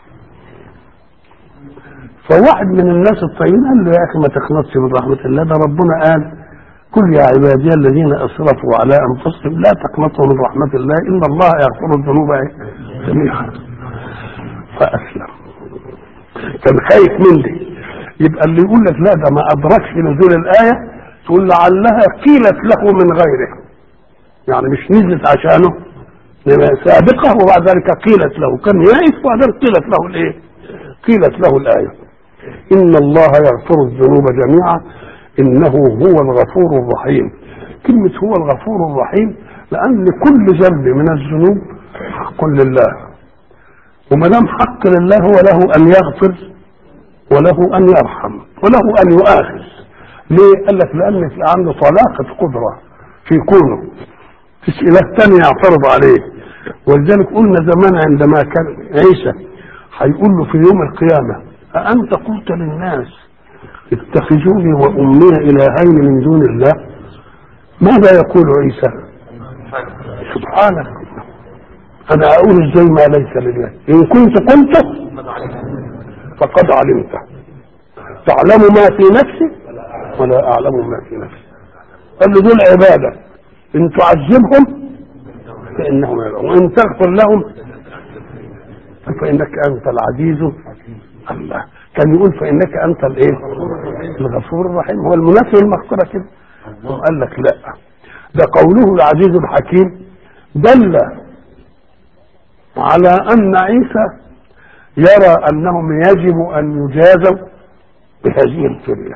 فواحد من الناس الطيبين قال له يا أخي ما تقنطش من رحمة الله ده ربنا قال قل يا عبادي الذين اسرفوا على انفسهم لا تقنطوا من رحمه الله ان الله يغفر الذنوب جميعا فاسلم كان خايف من دي يبقى اللي يقول لك لا ده ما ادركش نزول الايه تقول لعلها قيلت له من غيره يعني مش نزلت عشانه سابقه وبعد ذلك قيلت له كان يائس وبعدين قيلت له الايه؟ قيلت له الايه ان الله يغفر الذنوب جميعا انه هو الغفور الرحيم كلمة هو الغفور الرحيم لأن كل ذنب من الذنوب حق لله وما دام حق لله هو له أن يغفر وله أن يرحم وله أن يؤاخذ ليه؟ قال لك لأن في عنده طلاقة قدرة في كونه فيش إله تاني يعترض عليه ولذلك قلنا زمان عندما كان عيسى هيقول له في يوم القيامة أأنت قلت للناس اتخذوني وامي الهين من دون الله ماذا يقول عيسى سبحانك انا اقول ازاي ما ليس لله ان كنت قلته فقد علمته تعلم ما في نفسي ولا اعلم ما في نفسي قال له دول عباده ان تعذبهم فانهم يعلمون وان تغفر لهم فانك انت العزيز الله كان يقول فانك انت الايه الغفور الرحيم هو المنافي المغفره كده قال لك لا ده قوله العزيز الحكيم دل على ان عيسى يرى انهم يجب ان يجازوا بهذه الفريه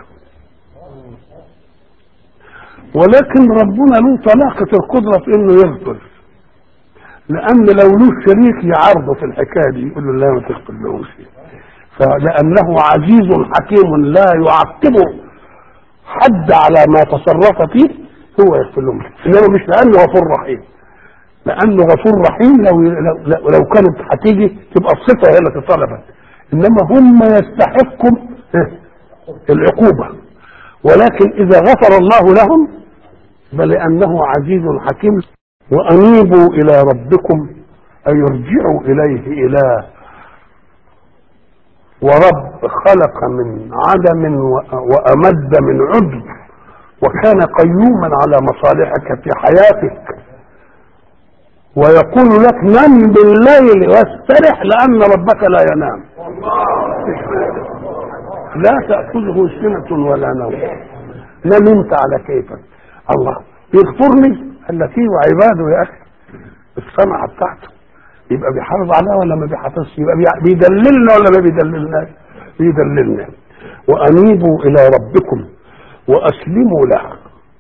ولكن ربنا له طلاقة القدرة في انه يغفر لان لو له شريك يعارضه في الحكاية دي يقول له لا ما تغفر لهوش فلانه عزيز حكيم لا يعقبه حد على ما تصرف فيه هو يغفر لهم انما مش لانه غفور رحيم لانه غفور رحيم لو لو, لو كانت هتيجي تبقى الصفه هي اللي اتطلبت انما هم يستحقوا العقوبه ولكن اذا غفر الله لهم بل لانه عزيز حكيم وانيبوا الى ربكم اي ارجعوا اليه اله ورب خلق من عدم وامد من عدم وكان قيوما على مصالحك في حياتك ويقول لك نم بالليل واسترح لان ربك لا ينام لا تاخذه سنه ولا نوم نم انت على كيفك الله يغفرني قال لك ايه وعباده يا اخي الصنعه بتاعته يبقى بيحافظ عليها ولا ما بيحافظش يبقى بيدللنا ولا ما بيدللناش بيدللنا وانيبوا الى ربكم واسلموا له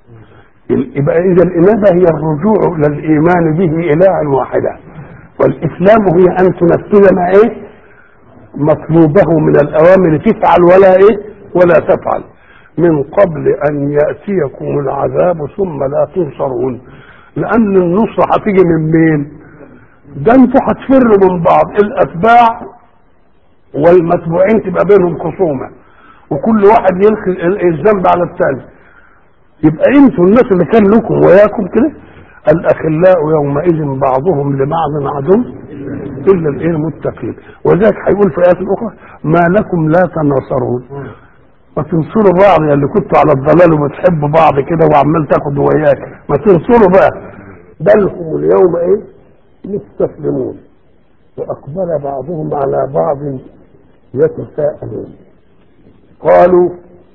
يبقى اذا الانابه هي الرجوع الى الايمان به الها واحدا والاسلام هي ان تنفذ ما ايه مطلوبه من الاوامر تفعل ولا ايه ولا تفعل من قبل ان ياتيكم العذاب ثم لا تنصرون لان النصره هتيجي من مين ده انتوا هتفروا من بعض الاتباع والمتبوعين تبقى بينهم خصومه وكل واحد يلقي الذنب على الثاني يبقى انتوا الناس اللي كان لكم وياكم كده الاخلاء يومئذ بعضهم لبعض عدو الا الايه المتقين وذلك هيقول في ايات اخرى ما لكم لا تناصرون وتنصروا بعض يا اللي كنتوا على الضلال وبتحبوا بعض كده وعمال تاخدوا وياك ما تنصروا بقى بل هم اليوم ايه مستسلمون واقبل بعضهم على بعض يتساءلون قالوا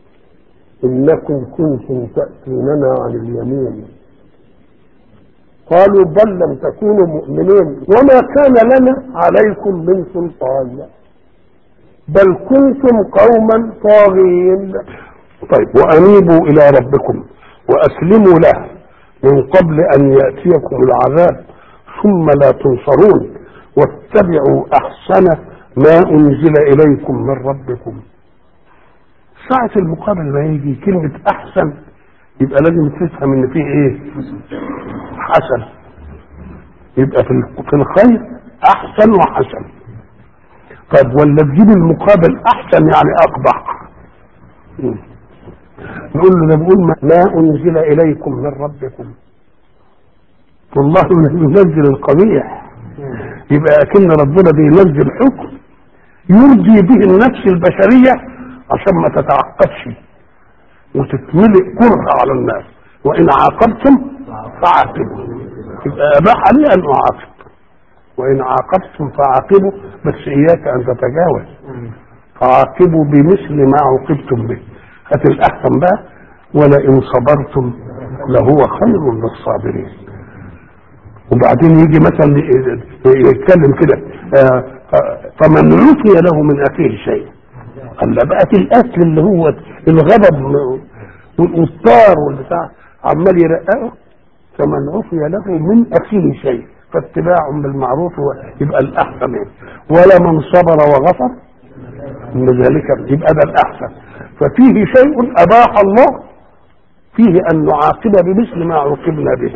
انكم كنتم تاتوننا عن اليمين قالوا بل لم تكونوا مؤمنين وما كان لنا عليكم من سلطان بل كنتم قوما طاغين طيب وانيبوا الى ربكم واسلموا له من قبل ان ياتيكم العذاب ثم لا تنصرون واتبعوا احسن ما انزل اليكم من ربكم ساعة المقابل ما يجي كلمة أحسن يبقى لازم تفهم إن فيه إيه؟ حسن يبقى في في الخير أحسن وحسن طيب ولا تجيب المقابل أحسن يعني أقبح نقول له ده بقول ما أنزل إليكم من ربكم والله ينزل القبيح يبقى أكن ربنا بينزل حكم يرضي به النفس البشريه عشان ما تتعقدش وتتملئ كره على الناس وان عاقبتم فعاقبوا يبقى اباح لي ان اعاقب وان عاقبتم فعاقبوا بس اياك ان تتجاوز فعاقبوا بمثل ما عوقبتم به هات الاحسن بقى ولئن صبرتم لهو خير للصابرين وبعدين يجي مثلا يتكلم كده فمن عفي له من اخيه شيء الا بقت الاكل اللي هو الغضب والطار والبتاع عمال يرققه فمن عفي له من اخيه شيء فاتباع بالمعروف يبقى الاحسن ولا من صبر وغفر من ذلك يبقى ده الاحسن ففيه شيء اباح الله فيه ان نعاقب بمثل ما عوقبنا به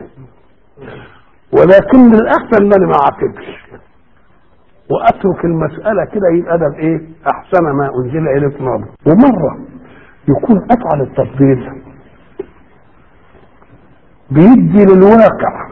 ولكن الاحسن ان ما نعاقبش واترك المساله كده يبقى ده ايه احسن ما انزل اليكم ربكم ومره يكون افعل التفضيل بيدي للواقع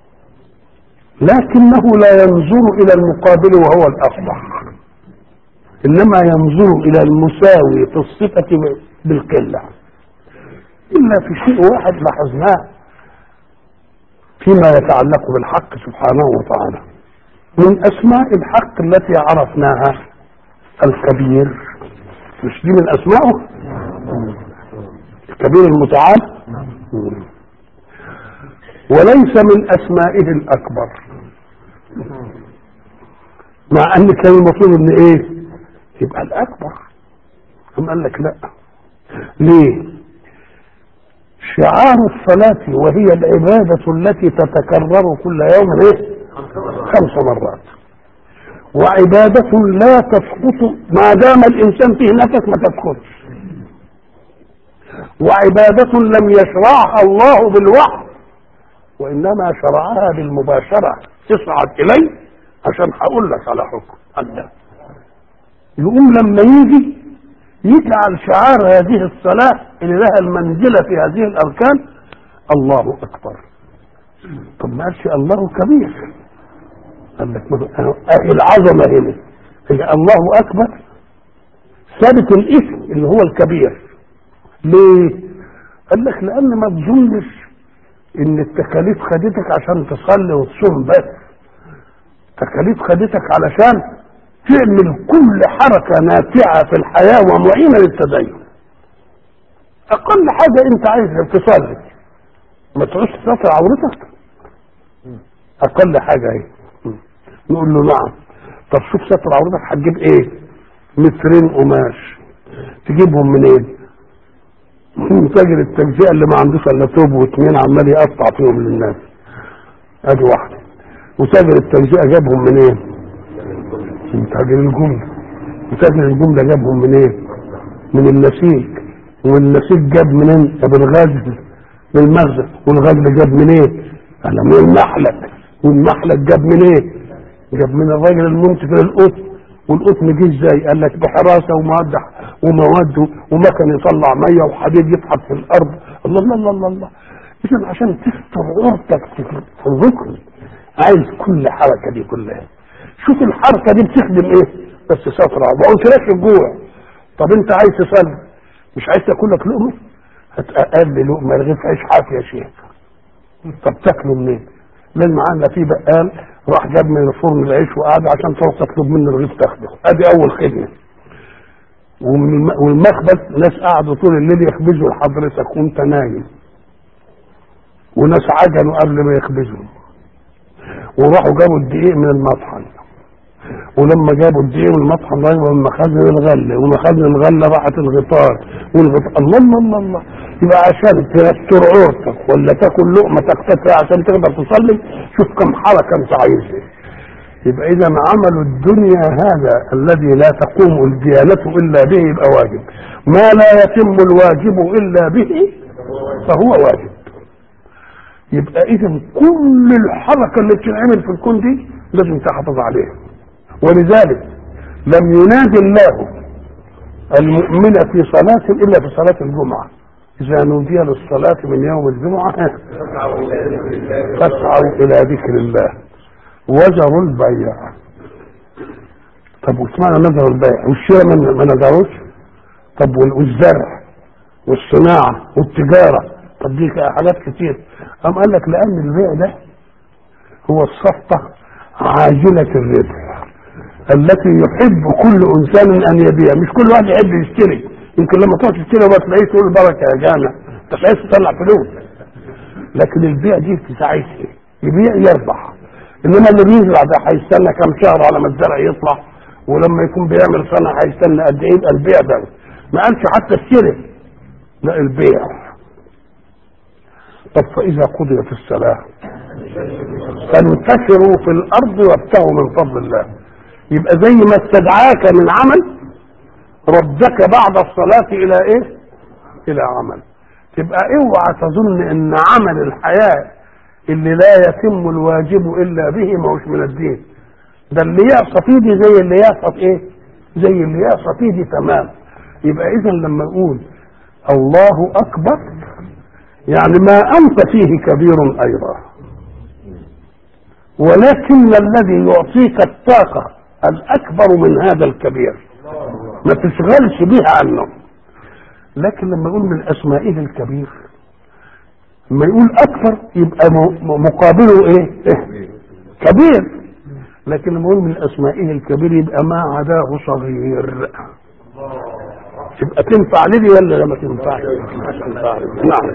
لكنه لا ينظر الى المقابل وهو الاصلح انما ينظر الى المساوي في الصفه بالقله الا في شيء واحد لاحظناه فيما يتعلق بالحق سبحانه وتعالى من اسماء الحق التي عرفناها الكبير مش دي من اسمائه الكبير المتعال وليس من اسمائه الاكبر مع ان كان المفروض ان ايه يبقى الاكبر أم قال لك لا ليه شعار الصلاة وهي العبادة التي تتكرر كل يوم ايه خمس مرات وعبادة لا تسقط ما دام الإنسان فيه نفس ما تسقطش وعبادة لم يشرعها الله بالوحي وإنما شرعها بالمباشرة تصعد إلي عشان هقول لك على حكم الله يقوم لما يجي يجعل شعار هذه الصلاة اللي لها المنزلة في هذه الأركان الله أكبر طب ما قالش الله كبير قال لك العظمة هنا هي الله أكبر ثابت الاسم اللي هو الكبير ليه؟ قال لك لأن ما تظنش إن التكاليف خدتك عشان تصلي وتصوم بس التكاليف خدتك علشان تعمل كل حركة نافعة في الحياة ومعينة للتدين أقل حاجة أنت عايز تصلي ما تعوش تستر عورتك أقل حاجة اهي نقول له نعم طب شوف ستر عورتك هتجيب ايه مترين قماش تجيبهم منين من تاجر التجزئه اللي ما عندوش الا توب واتنين عمال يقطع فيهم للناس ادي واحده وتاجر التجزئه جابهم منين من تاجر الجمله وتاجر الجمله جابهم منين من النسيج والنسيج جاب منين جاب الغزل من المخزن والغزل جاب منين انا من المحلك والمحلك جاب منين جاب من الراجل المنتج للقطن والقطن جه ازاي؟ قال لك بحراسه ومواد ومواد ومكن يطلع ميه وحديد يفحط في الارض الله الله الله الله, الله. اذا عشان تستر عورتك في الركن عايز كل حركه دي كلها شوف الحركه دي بتخدم ايه؟ بس ستر ما قلتلكش الجوع طب انت عايز تصلي مش عايز تاكل لك لقمه؟ هات اقل لقمه رغيف عيش حافي يا شيخ طب تاكله منين؟ لان معانا في بقال راح جاب من الفرن العيش وقعد عشان تروح تطلب منه رغيف تاخده ادي اول خدمه والمخبز ناس قعدوا طول الليل يخبزوا لحضرتك وانت نايم وناس عجنوا قبل ما يخبزوا وراحوا جابوا الدقيق من المطحن ولما جابوا الدقيق من المطحن راحوا من مخازن الغله ومخازن الغله راحت الغطار والغطار الله الله الله الله يبقى عشان تستر عورتك ولا تاكل لقمه تكتفي عشان تقدر تصلي شوف كم حركه انت عايزها يبقى اذا عمل الدنيا هذا الذي لا تقوم الديانه الا به يبقى واجب ما لا يتم الواجب الا به فهو واجب يبقى اذا كل الحركه اللي بتنعمل في الكون دي لازم تحافظ عليها ولذلك لم ينادي الله المؤمن في صلاة إلا في صلاة الجمعة إذا نودي للصلاة من يوم الجمعة فاسعوا إلى ذكر الله وزروا البيع طب واسمعنا نذر البيع والشراء ما نذروش طب والزرع والصناعة والتجارة طب دي حاجات كتير قام قال لك لأن البيع ده هو الصفقة عاجلة الربح التي يحب كل انسان ان يبيع مش كل واحد يحب يشتري يمكن لما تروح تشتري بقى تلاقيه تقول بركه يا جامع انت مش عايز تطلع فلوس لكن البيع دي في ساعتها يبيع يربح انما اللي بيزرع ده هيستنى كم شهر على ما الزرع يطلع ولما يكون بيعمل سنه هيستنى قد ايه يبقى البيع ده ما قالش حتى اشتري لا البيع طب فاذا قضيت الصلاه فانتشروا في الارض وابتغوا من فضل الله يبقى زي ما استدعاك من عمل ردك بعد الصلاة إلى إيه؟ إلى عمل تبقى اوعى تظن إن عمل الحياة اللي لا يتم الواجب إلا به ما هوش من الدين ده اللي يعصى فيه دي زي اللي يعصى في إيه؟ زي اللي يعصى فيه دي تمام يبقى إذا لما نقول الله أكبر يعني ما أنت فيه كبير أيضا ولكن الذي يعطيك الطاقة الأكبر من هذا الكبير ما تشغلش به عنه لكن لما يقول من أسمائه الكبير لما يقول أكثر يبقى مقابله إيه؟, إيه؟ كبير لكن لما يقول من أسمائه الكبير يبقى ما عداه صغير تبقى تنفع لي ولا ما تنفعش؟ نعم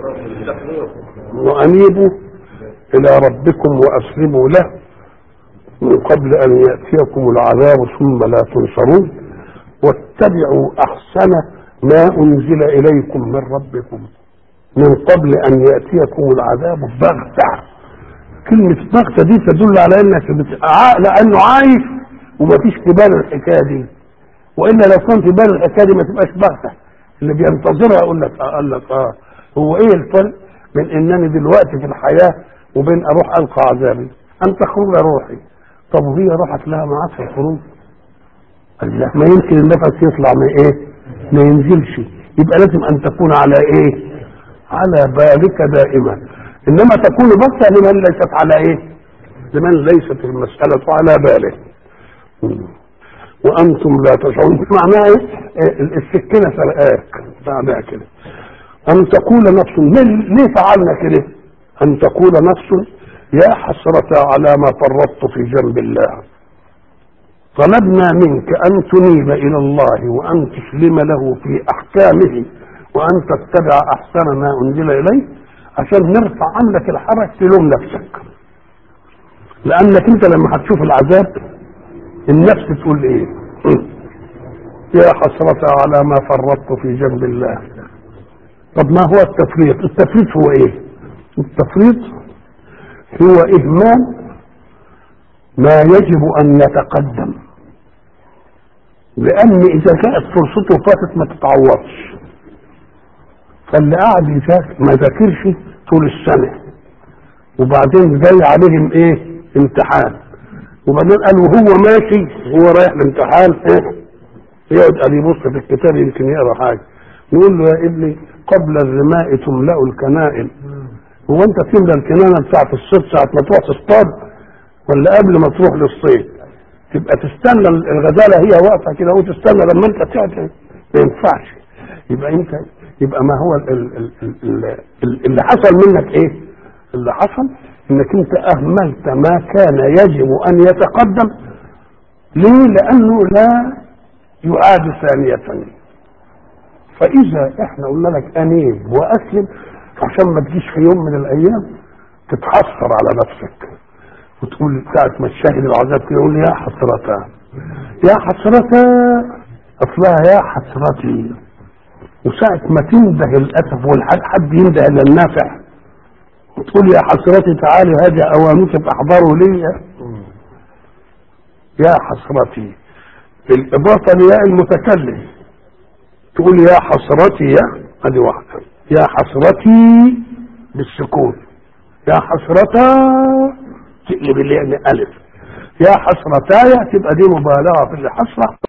وأنيبوا إلى ربكم وأسلموا له من قبل أن يأتيكم العذاب ثم لا تنصرون واتبعوا أحسن ما أنزل إليكم من ربكم من قبل أن يأتيكم العذاب بغتة كلمة بغتة دي تدل على أنك بت... ع- لأنه عايش ومفيش في باله الحكاية دي وإلا لو كان في باله الحكاية دي ما تبقاش بغتة اللي بينتظرها يقول لك آه قال لك آه هو إيه الفرق من إنني دلوقتي في الحياة وبين أروح ألقى عذابي أن تخرج روحي طب وهي راحت لها معاد في الخروج قال لا ما يمكن النفس يطلع من ايه ما ينزلش يبقى لازم ان تكون على ايه على بالك دائما انما تكون بس لمن ليست على ايه لمن ليست المسألة على باله مم. وانتم لا تشعرون معناها ايه إيه، السكينة سرقاك معناها كده ان تقول نفس ليه ليه فعلنا كده ان تقول نفس يا حسرة على ما فرطت في جنب الله طلبنا منك أن تنيب إلى الله وأن تسلم له في أحكامه وأن تتبع أحسن ما أنزل إليه عشان نرفع عنك الحرج تلوم نفسك لأنك أنت لما هتشوف العذاب النفس تقول إيه يا حسرة على ما فرطت في جنب الله طب ما هو التفريط التفريط هو إيه التفريط هو إهمال ما يجب أن يتقدم لأن إذا كانت فرصته فاتت ما تتعوضش فاللي قاعد يذاكر ما ذاكرش طول السنة وبعدين جاي عليهم إيه امتحان وبعدين قال وهو ماشي هو رايح الامتحان إيه يقعد قال يبص في الكتاب يمكن يقرا حاجة نقول له يا ابني قبل الرماء تملأ الكنائن هو انت تملى الكنانه بتاعت الصيد ساعه ما تروح تصطاد ولا قبل ما تروح للصيد تبقى تستنى الغزاله هي واقفه كده وتستنى لما انت تقعد ما ينفعش يبقى انت يبقى ما هو ال ال ال ال ال اللي حصل منك ايه؟ اللي حصل انك انت اهملت ما كان يجب ان يتقدم ليه؟ لانه لا يعاد ثانيه فاذا احنا قلنا لك انيب واسلم عشان ما تجيش في يوم من الايام تتحسر على نفسك وتقول ساعة ما تشاهد العذاب كده يقول يا حسرتا يا حسرتا اصلها يا حسرتي وساعة ما تنده الاسف والحد حد ينده الا النافع وتقول يا حسرتي تعالي هذه اوانك فاحضروا لي يا حسرتي بالاضافه لياء المتكلم تقول يا حسرتي يا ادي واحده يا حسرتي بالسكون يا حسرتا تقلب اللي يعني ألف يا حسرتايا تبقى دي مبالغة في الحسرة